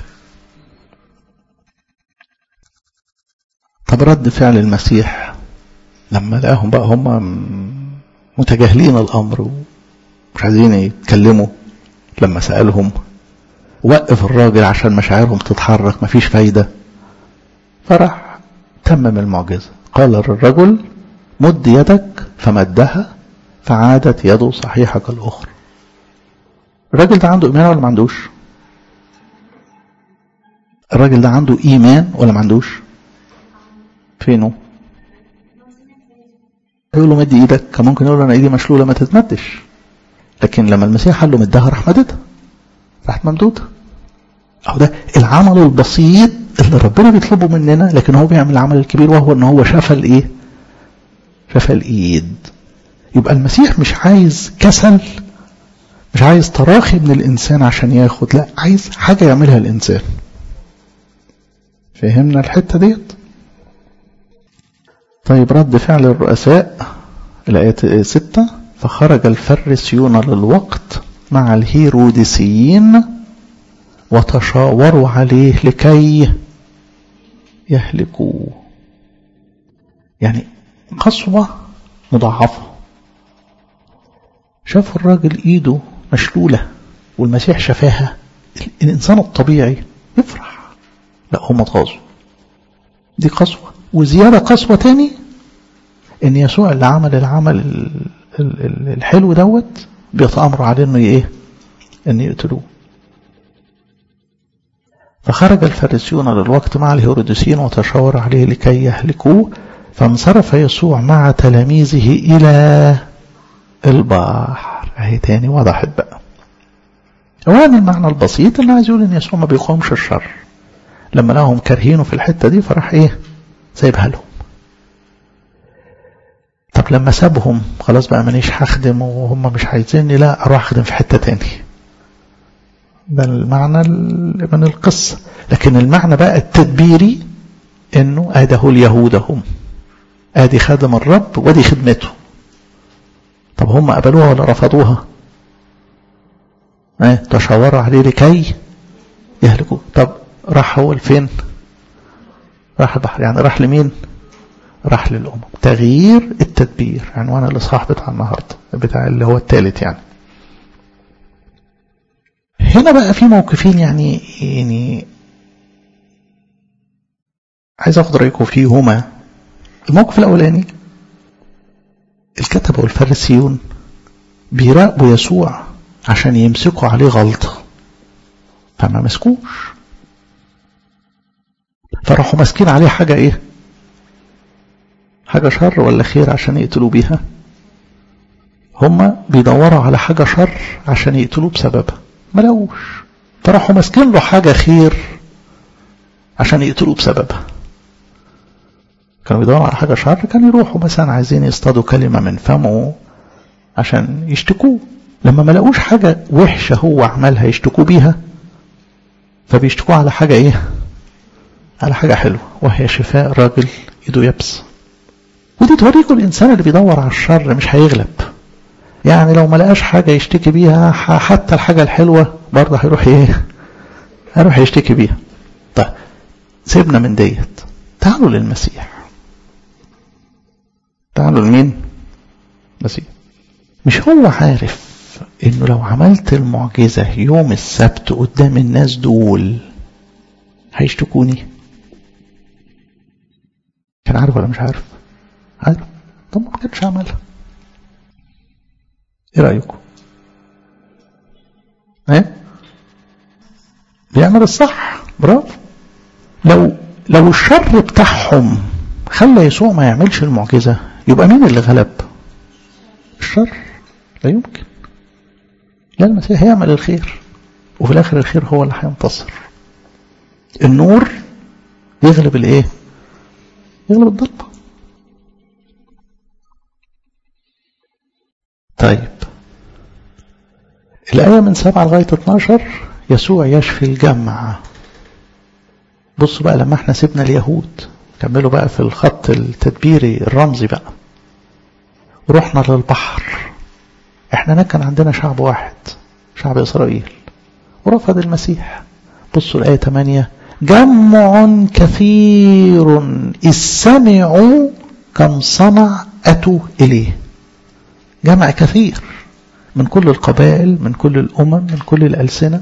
طب رد فعل المسيح لما لقاهم بقى هم متجاهلين الامر ومش عايزين يتكلموا لما سالهم وقف الراجل عشان مشاعرهم تتحرك مفيش فايدة فراح تمم المعجزة قال للرجل مد يدك فمدها فعادت يده صحيحة كالأخرى الراجل ده عنده إيمان ولا ما عندوش الراجل ده عنده إيمان ولا ما عندوش فينه يقول له مد ايدك كان ممكن يقول له انا ايدي مشلوله ما تتمدش لكن لما المسيح قال له مدها راح مددها راحت ممدوده أو ده العمل البسيط اللي ربنا بيطلبه مننا لكن هو بيعمل العمل الكبير وهو ان هو شفى الايه شفى الايد يبقى المسيح مش عايز كسل مش عايز تراخي من الانسان عشان ياخد لا عايز حاجة يعملها الانسان فهمنا الحتة ديت طيب رد فعل الرؤساء الآية ستة فخرج الفريسيون للوقت مع الهيروديسيين وتشاوروا عليه لكي يهلكوه يعني قسوة مضاعفة شافوا الراجل ايده مشلولة والمسيح شفاها الانسان الطبيعي يفرح لا هم اتغاظوا دي قسوة وزيادة قسوة تاني ان يسوع اللي عمل العمل الحلو دوت بيتأمروا عليه انه ايه ان يقتلوه فخرج الفريسيون للوقت مع الهيروديسيين وتشاور عليه لكي يهلكوه فانصرف يسوع مع تلاميذه إلى البحر اهي تاني وضحت بقى اولا المعنى البسيط اللي عايز يقول ان يسوع ما بيقومش الشر لما لقاهم كارهينه في الحتة دي فراح ايه سايبها لهم طب لما سابهم خلاص بقى مانيش هخدم وهم مش عايزيني لا اروح اخدم في حتة تاني ده المعنى من القصة لكن المعنى بقى التدبيري انه ادي هو اليهود هم ادي خادم الرب ودي خدمته طب هم قبلوها ولا رفضوها اه تشاوروا عليه لكي يهلكوه طب راح هو لفين راح البحر يعني راح لمين راح للأمم تغيير التدبير عنوان الإصحاح بتاع النهاردة بتاع اللي هو الثالث يعني هنا بقى في موقفين يعني يعني عايز اخد رايكم فيهما الموقف الاولاني الكتبه والفارسيون بيراقبوا يسوع عشان يمسكوا عليه غلطه فما مسكوش فراحوا ماسكين عليه حاجة ايه حاجة شر ولا خير عشان يقتلوا بيها هما بيدوروا على حاجة شر عشان يقتلوه بسببها ما لقوش فراحوا ماسكين له حاجة خير عشان يقتلوه بسببها كانوا بيدوروا على حاجة شر كانوا يروحوا مثلا عايزين يصطادوا كلمة من فمه عشان يشتكوه لما ما لقوش حاجة وحشة هو عملها يشتكوا بيها فبيشتكوا على حاجة ايه على حاجة حلوة وهي شفاء راجل ايده يبس ودي توريكم الانسان اللي بيدور على الشر مش هيغلب يعني لو ما لقاش حاجة يشتكي بيها حتى الحاجة الحلوة برضه هيروح ايه هيروح يشتكي بيها طيب سيبنا من ديت تعالوا للمسيح تعالوا لمين مسيح مش هو عارف انه لو عملت المعجزة يوم السبت قدام الناس دول هيشتكوني كان عارف ولا مش عارف عارف طب ما كانش عملها ايه رأيكم ايه بيعمل الصح برافو لو لو الشر بتاعهم خلى يسوع ما يعملش المعجزة يبقى مين اللي غلب الشر لا يمكن لا المسيح هيعمل الخير وفي الاخر الخير هو اللي هينتصر النور يغلب الايه يغلب الضلمه طيب الآية من سبعة لغاية 12 يسوع يشفي الجمع بصوا بقى لما احنا سيبنا اليهود كملوا بقى في الخط التدبيري الرمزي بقى ورحنا للبحر احنا هناك كان عندنا شعب واحد شعب إسرائيل ورفض المسيح بصوا الآية 8 جمع كثير إذ سمعوا كم صنع أتوا إليه جمع كثير من كل القبائل من كل الأمم من كل الألسنة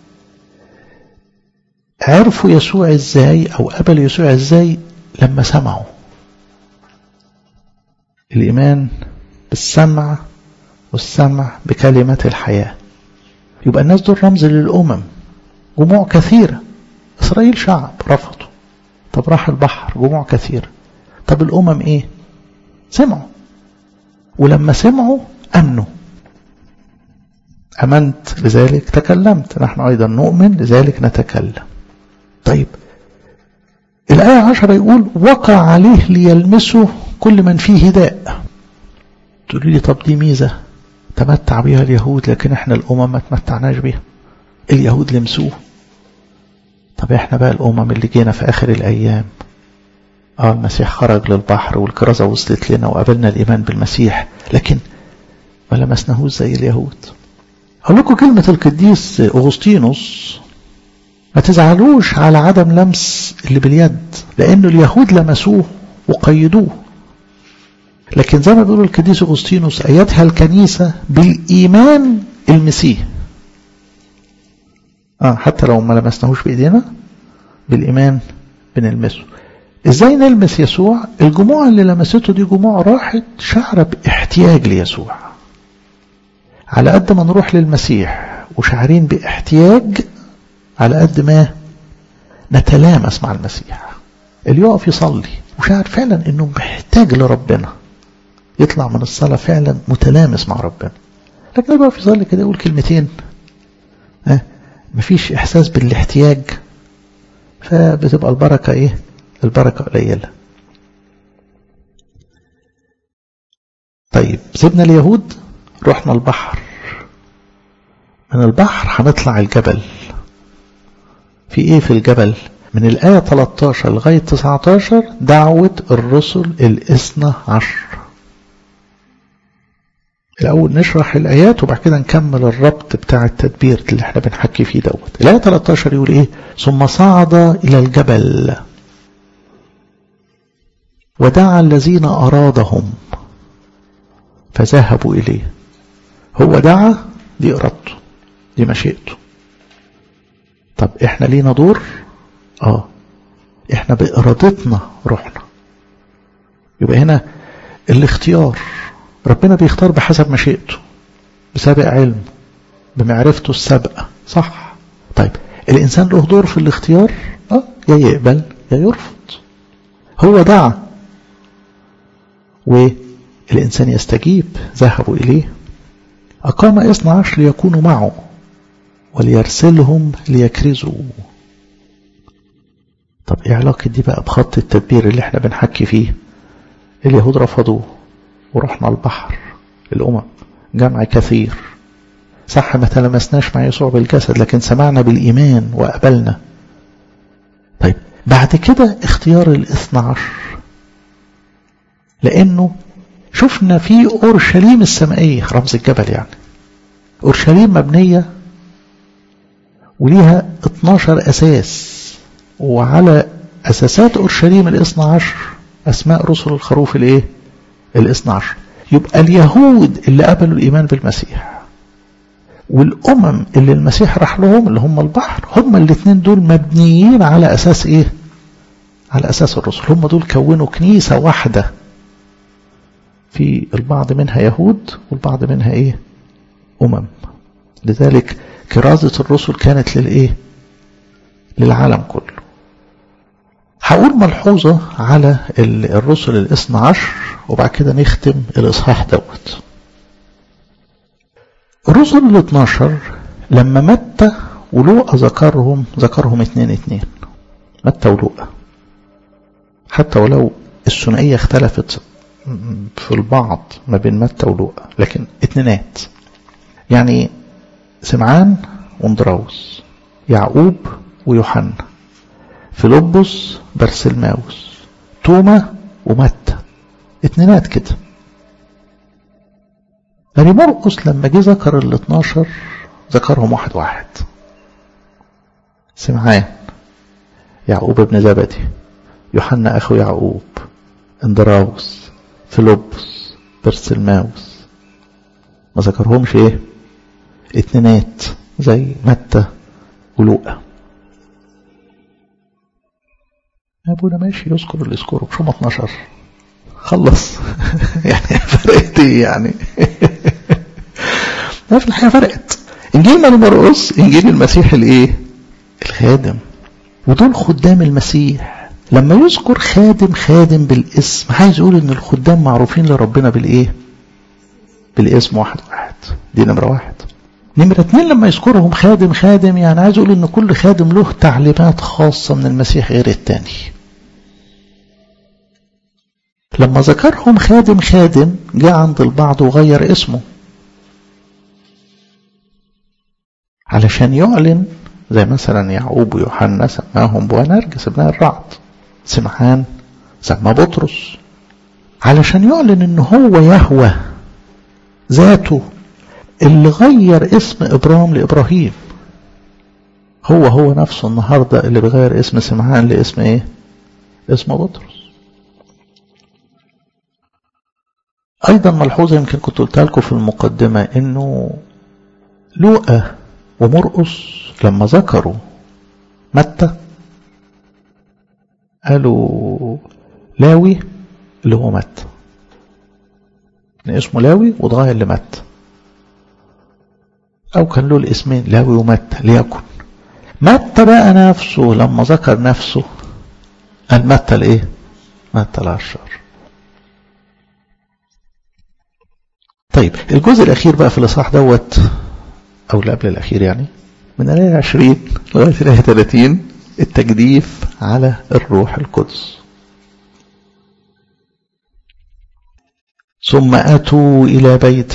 عرفوا يسوع ازاي او قبل يسوع ازاي لما سمعوا الإيمان بالسمع والسمع بكلمة الحياة يبقى الناس دول رمز للأمم جموع كثيرة إسرائيل شعب رفضوا طب راح البحر جموع كثيرة طب الأمم إيه سمعوا ولما سمعوا أمنوا أمنت لذلك تكلمت نحن أيضا نؤمن لذلك نتكلم طيب الآية عشرة يقول وقع عليه ليلمسه كل من فيه داء تقولي لي طب دي ميزة تمتع بها اليهود لكن احنا الأمم ما تمتعناش بها اليهود لمسوه طب احنا بقى الأمم اللي جينا في آخر الأيام اه المسيح خرج للبحر والكرازة وصلت لنا وقابلنا الإيمان بالمسيح لكن ما لمسناهوش زي اليهود أقول لكم كلمة القديس أغسطينوس ما تزعلوش على عدم لمس اللي باليد لأنه اليهود لمسوه وقيدوه لكن زي ما بيقول القديس أغسطينوس أيتها الكنيسة بالإيمان المسيه آه حتى لو ما لمسناهوش بإيدينا بالإيمان بنلمسه إزاي نلمس يسوع الجموع اللي لمسته دي جموع راحت شعر باحتياج ليسوع على قد ما نروح للمسيح وشعرين باحتياج على قد ما نتلامس مع المسيح اللي يقف يصلي وشعر فعلا انه محتاج لربنا يطلع من الصلاة فعلا متلامس مع ربنا لكن اللي يقف يصلي كده يقول كلمتين ها مفيش احساس بالاحتياج فبتبقى البركة ايه البركة قليلة طيب سيبنا اليهود رحنا البحر من البحر هنطلع الجبل في ايه في الجبل من الآية 13 لغاية 19 دعوة الرسل الاثنى عشر الأول نشرح الآيات وبعد كده نكمل الربط بتاع التدبير اللي احنا بنحكي فيه دوت الآية 13 يقول ايه ثم صعد إلى الجبل ودعا الذين أرادهم فذهبوا إليه هو دعا دي إرادته دي مشيئته طب احنا لينا دور اه احنا بإرادتنا رحنا يبقى هنا الاختيار ربنا بيختار بحسب مشيئته بسابق علم بمعرفته السابقة صح طيب الإنسان له دور في الاختيار اه يا يقبل يا يرفض هو دعا والإنسان يستجيب ذهبوا إليه أقام إثنى عشر ليكونوا معه وليرسلهم ليكرزوا طب ايه علاقة دي بقى بخط التدبير اللي احنا بنحكي فيه اليهود رفضوه ورحنا البحر الأمم جمع كثير صح ما تلمسناش مع يسوع بالجسد لكن سمعنا بالإيمان وقبلنا طيب بعد كده اختيار الاثنى عشر لأنه شفنا في أورشليم السمائية رمز الجبل يعني أورشليم مبنية وليها 12 أساس وعلى أساسات أورشليم الاثنى عشر أسماء رسل الخروف الإيه؟ الاثنى عشر يبقى اليهود اللي قبلوا الإيمان بالمسيح والأمم اللي المسيح راح لهم اللي هم البحر هم الاثنين دول مبنيين على أساس إيه؟ على أساس الرسل هم دول كونوا كنيسة واحدة في البعض منها يهود والبعض منها إيه؟ أمم لذلك كرازة الرسل كانت للإيه؟ للعالم كله هقول ملحوظة على الرسل الاثنى عشر وبعد كده نختم الإصحاح دوت الرسل الاثناشر لما متى ولوقا ذكرهم ذكرهم اتنين اتنين متى ولوقا حتى ولو الثنائية اختلفت في البعض ما بين متى ولوقا لكن اتنينات يعني سمعان وندراوس يعقوب ويوحنا فيلبس برسلماوس توما ومتى اتنينات كده يعني مرقس لما جه ذكر ال 12 ذكرهم واحد واحد سمعان يعقوب ابن زبدي يوحنا اخو يعقوب اندراوس فيلبس برسلماوس ما ذكرهمش ايه اتنينات زي متى ولوقا ابونا ماشي يذكر اللي يذكره مش هم 12 خلص يعني فرقت ايه يعني لا في الحقيقه فرقت انجيل ماري مرقس انجيل المسيح الايه الخادم ودول خدام المسيح لما يذكر خادم خادم بالاسم عايز يقول ان الخدام معروفين لربنا بالايه بالاسم واحد واحد دي نمره واحد نمرة اتنين لما يذكرهم خادم خادم يعني عايز يقول ان كل خادم له تعليمات خاصة من المسيح غير التاني لما ذكرهم خادم خادم جاء عند البعض وغير اسمه علشان يعلن زي مثلا يعقوب ويوحنا سماهم بوانرجس ابن الرعد سمعان سمى بطرس علشان يعلن ان هو يهوى ذاته اللي غير اسم ابرام لابراهيم هو هو نفسه النهارده اللي بيغير اسم سمعان لاسم ايه اسم بطرس ايضا ملحوظه يمكن كنت قلتها لكم في المقدمه انه لوقا ومرقس لما ذكروا متى قالوا لاوي اللي هو متى اسمه لاوي واتغير لمتى او كان له الاسمين لاوي ومتى ليكن متى بقى نفسه لما ذكر نفسه قال متى الايه متى العشار طيب الجزء الأخير بقى في الإصحاح دوت أو اللي قبل الأخير يعني من الآية 20 لغاية الآية 30 التجديف على الروح القدس ثم أتوا إلى بيت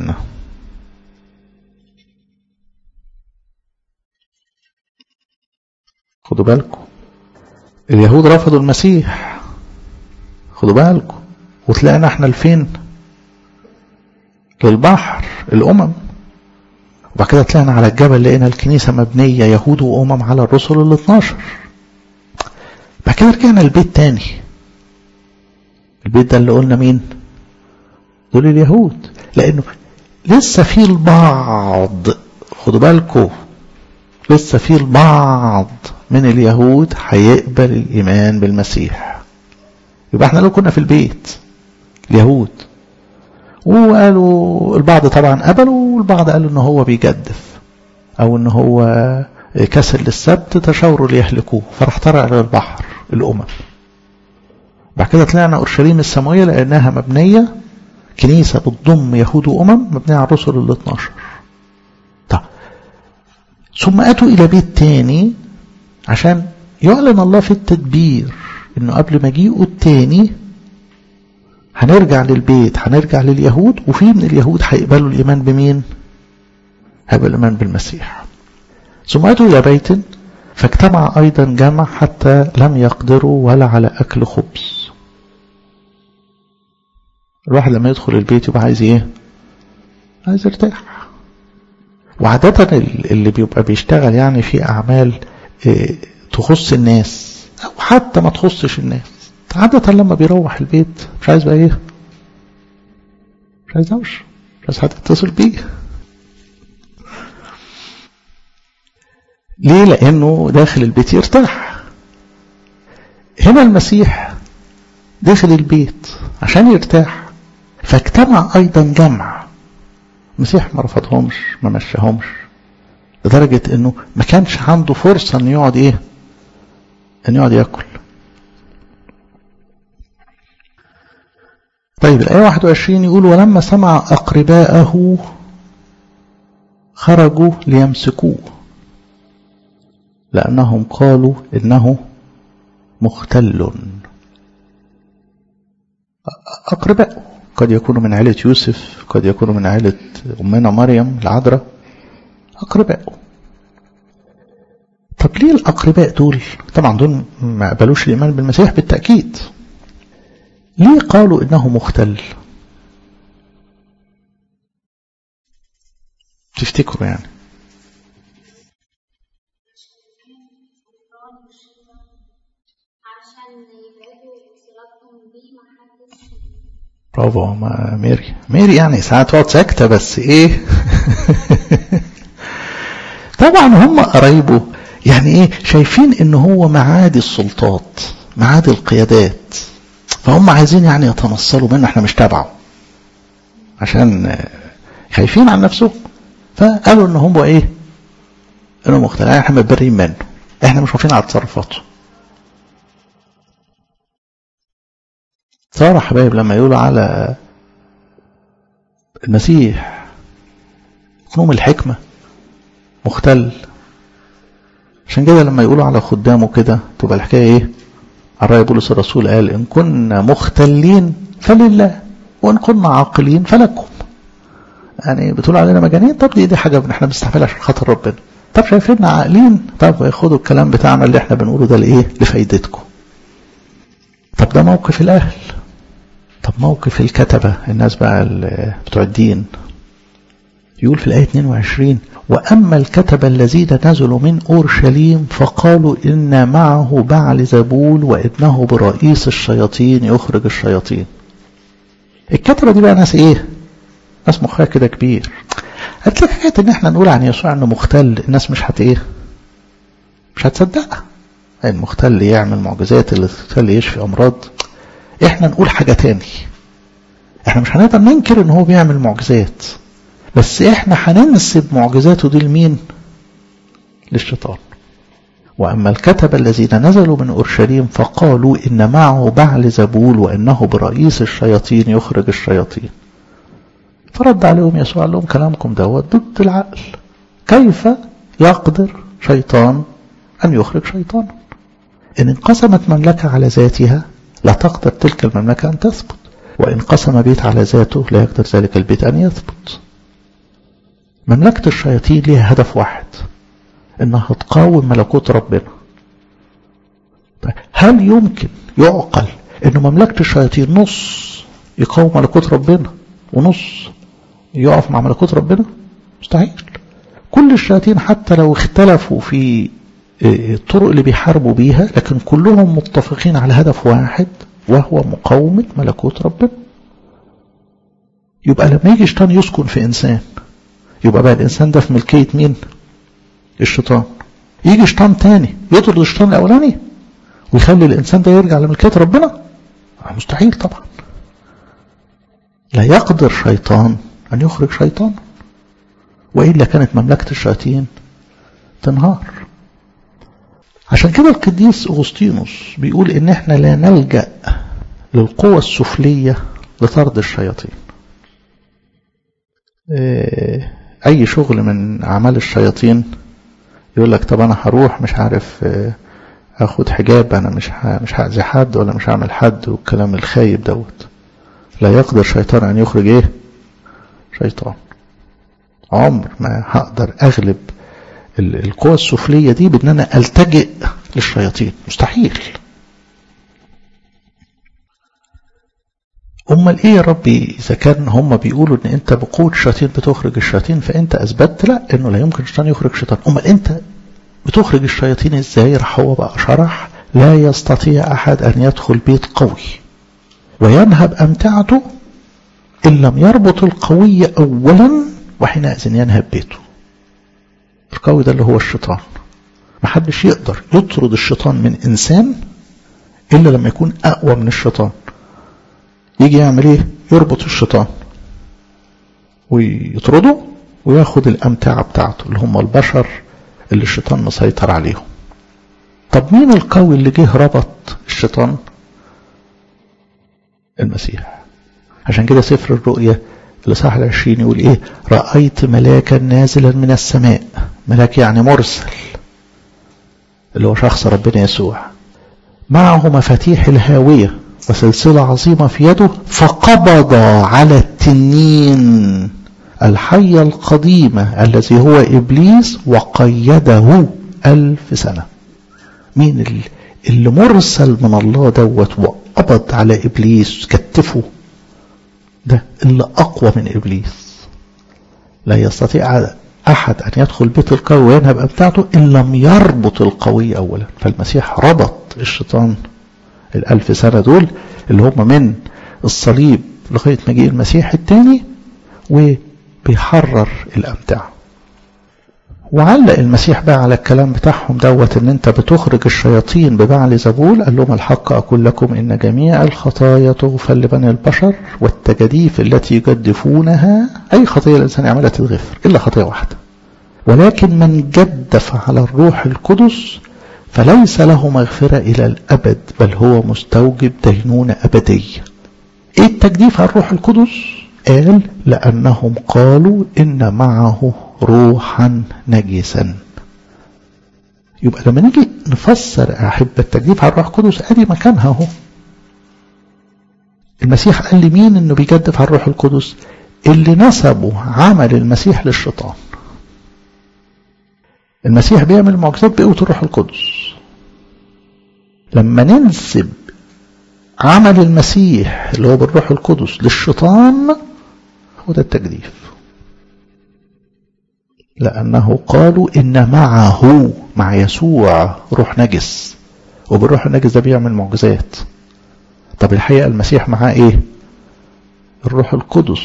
خدوا بالكم اليهود رفضوا المسيح خدوا بالكم وطلعنا احنا لفين للبحر الأمم وبعد كده طلعنا على الجبل لقينا الكنيسة مبنية يهود وأمم على الرسل ال 12 بعد كده رجعنا البيت تاني البيت ده اللي قلنا مين دول اليهود لأنه لسه في البعض خدوا بالكم لسه في البعض من اليهود هيقبل الإيمان بالمسيح يبقى احنا لو كنا في البيت اليهود وقالوا البعض طبعا قبلوا والبعض قالوا ان هو بيجدف او ان هو كسل للسبت تشاوروا ليهلكوه فراح طلع على البحر الأمم بعد كده طلعنا أورشليم السماوية لأنها مبنية كنيسة بتضم يهود وأمم مبنية على الرسل ال 12 طب ثم أتوا إلى بيت تاني عشان يعلن الله في التدبير إنه قبل مجيئه التاني هنرجع للبيت هنرجع لليهود وفي من اليهود هيقبلوا الإيمان بمين؟ هيقبلوا الإيمان بالمسيح ثم أتوا إلى بيت فاجتمع أيضا جمع حتى لم يقدروا ولا على أكل خبز الواحد لما يدخل البيت يبقى عايز ايه عايز يرتاح وعادة اللي بيبقى بيشتغل يعني في أعمال إيه تخص الناس أو حتى ما تخصش الناس عادة لما بيروح البيت مش عايز بقى ايه مش عايز دوش مش عايز حد يتصل بيه ليه لأنه داخل البيت يرتاح هنا المسيح داخل البيت عشان يرتاح فاجتمع أيضا جمع المسيح ما رفضهمش ما مشاهمش لدرجة انه ما كانش عنده فرصة ان يقعد ايه ان يقعد ياكل طيب الآية 21 يقول ولما سمع أقرباءه خرجوا ليمسكوه لأنهم قالوا إنه مختل أقرباء قد يكونوا من عائلة يوسف قد يكونوا من عائلة أمنا مريم العذراء أقرباء طب ليه الأقرباء دول طبعا دول ما قبلوش الإيمان بالمسيح بالتأكيد ليه قالوا إنه مختل تفتكروا يعني برافو ما ميري ميري يعني ساعات تقعد ساكتة بس ايه طبعا هم قرايبه يعني ايه شايفين ان هو معادي السلطات معادي القيادات فهم عايزين يعني يتنصلوا منه احنا مش تابعه عشان خايفين عن نفسه فقالوا ان هم ايه انه مختلف احنا متبرئين منه احنا مش واقفين على تصرفاته صار حبايب لما يقولوا على المسيح نوم الحكمة مختل عشان كده لما يقولوا على خدامه كده تبقى الحكاية ايه الرأي بولس الرسول قال إن كنا مختلين فلله وإن كنا عاقلين فلكم يعني بتقول علينا مجانين طب دي دي حاجة احنا بنستحملها عشان خاطر ربنا طب شايفيننا عاقلين طب خدوا الكلام بتاعنا اللي احنا بنقوله ده لايه لفايدتكم طب ده موقف الأهل طب موقف الكتبة الناس بقى بتوع الدين يقول في الآية 22 وأما الكتبة الذين نزلوا من أورشليم فقالوا إن معه بعل زبول وإنه برئيس الشياطين يخرج الشياطين الكتبة دي بقى ناس إيه ناس مخها كده كبير هتلاقي حكاية إن إحنا نقول عن يسوع إنه مختل الناس مش هت إيه مش هتصدقها المختل يعمل معجزات اللي تخلي يشفي أمراض إحنا نقول حاجة تاني إحنا مش هنقدر ننكر إن هو بيعمل معجزات بس إحنا هننسب معجزاته دي لمين للشيطان وأما الكتب الذين نزلوا من أورشليم فقالوا إن معه بعل زبول وإنه برئيس الشياطين يخرج الشياطين فرد عليهم يسوع لهم كلامكم دوت ضد العقل كيف يقدر شيطان أن يخرج شيطانا إن انقسمت مملكة على ذاتها لا تقدر تلك المملكة أن تثبت وإن قسم بيت على ذاته لا يقدر ذلك البيت أن يثبت مملكة الشياطين لها هدف واحد إنها تقاوم ملكوت ربنا طيب هل يمكن يعقل إن مملكة الشياطين نص يقاوم ملكوت ربنا ونص يقف مع ملكوت ربنا مستحيل كل الشياطين حتى لو اختلفوا في الطرق اللي بيحاربوا بيها لكن كلهم متفقين على هدف واحد وهو مقاومة ملكوت ربنا يبقى لما يجي شيطان يسكن في إنسان يبقى بقى الإنسان ده في ملكية مين الشيطان يجي شيطان تاني يطرد الشيطان الأولاني ويخلي الإنسان ده يرجع لملكية ربنا مستحيل طبعا لا يقدر شيطان أن يخرج شيطان وإلا كانت مملكة الشياطين تنهار عشان كده القديس أغسطينوس بيقول إن إحنا لا نلجأ للقوة السفلية لطرد الشياطين أي شغل من أعمال الشياطين يقول لك طب أنا هروح مش عارف أخد حجاب أنا مش مش هأذي حد ولا مش هعمل حد والكلام الخايب دوت لا يقدر شيطان أن يخرج إيه شيطان عمر ما هقدر أغلب القوى السفلية دي بأن أنا ألتجئ للشياطين مستحيل امال ايه يا ربي اذا كان هم بيقولوا ان انت بقوه الشياطين بتخرج الشياطين فانت اثبتت لا انه لا يمكن الشيطان يخرج شيطان امال انت بتخرج الشياطين ازاي راح هو بقى شرح لا يستطيع احد ان يدخل بيت قوي وينهب امتعته ان لم يربط القوي اولا وحينئذ ينهب بيته القوي ده اللي هو الشيطان محدش يقدر يطرد الشيطان من انسان الا لما يكون اقوى من الشيطان يجي يعمل ايه يربط الشيطان ويطرده وياخد الامتعة بتاعته اللي هم البشر اللي الشيطان مسيطر عليهم طب مين القوي اللي جه ربط الشيطان المسيح عشان كده سفر الرؤيا الإصحاح العشرين يقول ايه رأيت ملاكا نازلا من السماء ملاك يعني مرسل اللي هو شخص ربنا يسوع معه مفاتيح الهاويه وسلسلة عظيمة في يده فقبض على التنين الحية القديمة الذي هو إبليس وقيده ألف سنة مين اللي مرسل من الله دوت وقبض على إبليس كتفه ده اللي أقوى من إبليس لا يستطيع أحد أن يدخل بيت القوي وينهب أمتعته إن لم يربط القوي أولا فالمسيح ربط الشيطان الألف سنة دول اللي هم من الصليب لغاية مجيء المسيح الثاني وبيحرر الأمتعة وعلق المسيح بقى على الكلام بتاعهم دوت ان انت بتخرج الشياطين ببعل زبول قال لهم الحق اقول لكم ان جميع الخطايا تغفر لبني البشر والتجاديف التي يجدفونها اي خطيه الانسان يعملها تتغفر الا خطيه واحده ولكن من جدف على الروح القدس فليس له مغفرة إلى الأبد بل هو مستوجب دينونة أبدية إيه التجديف على الروح القدس قال لأنهم قالوا إن معه روحا نجسا يبقى لما نيجي نفسر أحب التجديف على الروح القدس أدي مكانها اهو المسيح قال لمين إنه بيجدف على الروح القدس اللي نسبوا عمل المسيح للشيطان المسيح بيعمل معجزات بقوة الروح القدس لما ننسب عمل المسيح اللي هو بالروح القدس للشيطان هو ده التجديف لأنه قالوا إن معه مع يسوع روح نجس وبالروح النجس ده بيعمل معجزات طب الحقيقة المسيح معاه إيه الروح القدس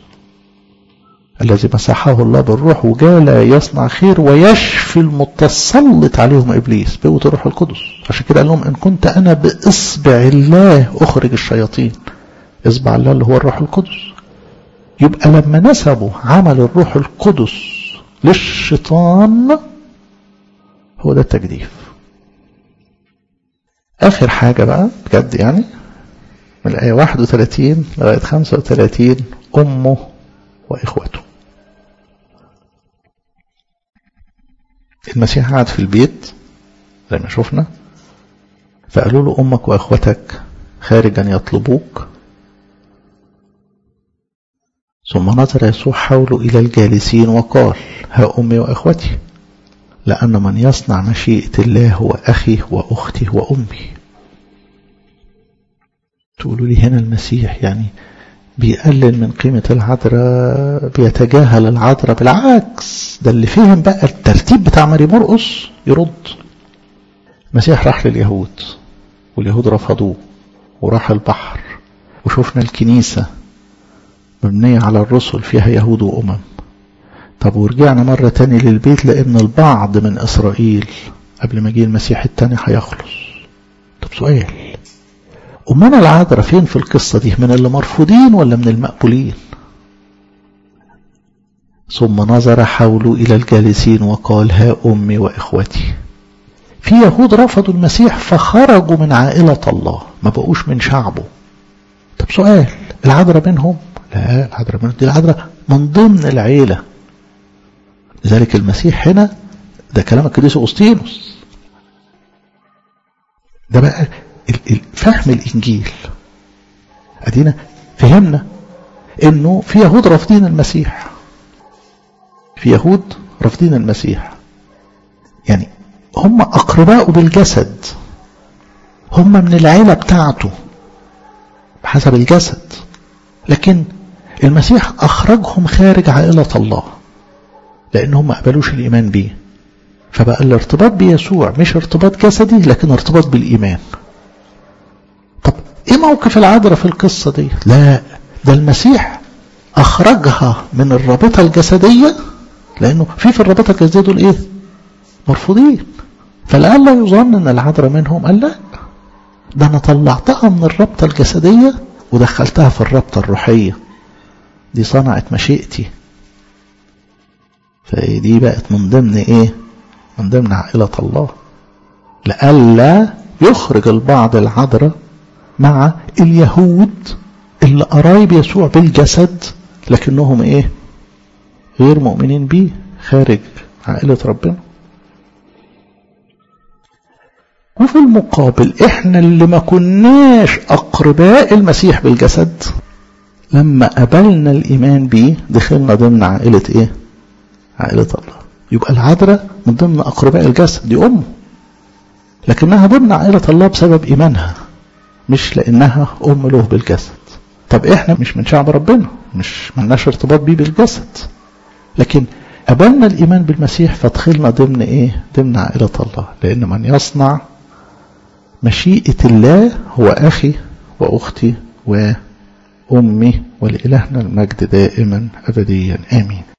الذي مسحه الله بالروح وجال يصنع خير ويشفي المتسلط عليهم ابليس بقوه الروح القدس عشان كده قال لهم ان كنت انا باصبع الله اخرج الشياطين اصبع الله اللي هو الروح القدس يبقى لما نسبوا عمل الروح القدس للشيطان هو ده التجديف اخر حاجه بقى بجد يعني من الايه 31 لغايه 35 امه واخوته المسيح قعد في البيت زي ما شفنا فقالوا له أمك وأخوتك خارجا يطلبوك ثم نظر يسوع حوله إلى الجالسين وقال ها أمي وأخوتي لأن من يصنع مشيئة الله هو أخي وأختي وأمي تقولوا لي هنا المسيح يعني بيقلل من قيمة العذراء بيتجاهل العذراء بالعكس ده اللي فهم بقى الترتيب بتاع ماري مرقص يرد المسيح راح لليهود واليهود رفضوه وراح البحر وشفنا الكنيسة مبنية على الرسل فيها يهود وأمم طب ورجعنا مرة تاني للبيت لأن البعض من إسرائيل قبل ما يجي المسيح التاني هيخلص طب سؤال أمنا العذراء فين في القصة دي من اللي مرفوضين ولا من المقبولين ثم نظر حوله إلى الجالسين وقال ها أمي وإخوتي في يهود رفضوا المسيح فخرجوا من عائلة الله ما بقوش من شعبه طب سؤال العذراء منهم لا العذراء منهم دي العذراء من ضمن العيلة لذلك المسيح هنا ده كلام القديس أغسطينوس ده بقى فهم الإنجيل أدينا فهمنا إنه في يهود رافضين المسيح في يهود رافضين المسيح يعني هم أقرباء بالجسد هم من العيلة بتاعته بحسب الجسد لكن المسيح أخرجهم خارج عائلة الله لأنهم ما قبلوش الإيمان به فبقى الارتباط بيسوع مش ارتباط جسدي لكن ارتباط بالإيمان طب ايه موقف العذراء في القصة دي لا ده المسيح أخرجها من الرابطة الجسدية لأنه في في الرابطة الجسدية دول ايه مرفوضين فلألا يظن أن العذراء منهم قال لا ده أنا طلعتها من الرابطة الجسدية ودخلتها في الرابطة الروحية دي صنعت مشيئتي فدي بقت من ضمن ايه من ضمن عائلة الله لألا يخرج البعض العذراء مع اليهود اللي قرايب يسوع بالجسد لكنهم ايه غير مؤمنين بيه خارج عائلة ربنا وفي المقابل احنا اللي ما كناش اقرباء المسيح بالجسد لما قبلنا الايمان بيه دخلنا ضمن عائلة ايه عائلة الله يبقى العذراء من ضمن اقرباء الجسد دي امه لكنها ضمن عائلة الله بسبب ايمانها مش لانها ام له بالجسد طب احنا مش من شعب ربنا مش ملناش ارتباط بيه بالجسد لكن قبلنا الايمان بالمسيح فدخلنا ضمن ايه ضمن عائلة الله لان من يصنع مشيئة الله هو أخي وأختي وأمي ولإلهنا المجد دائما أبديا آمين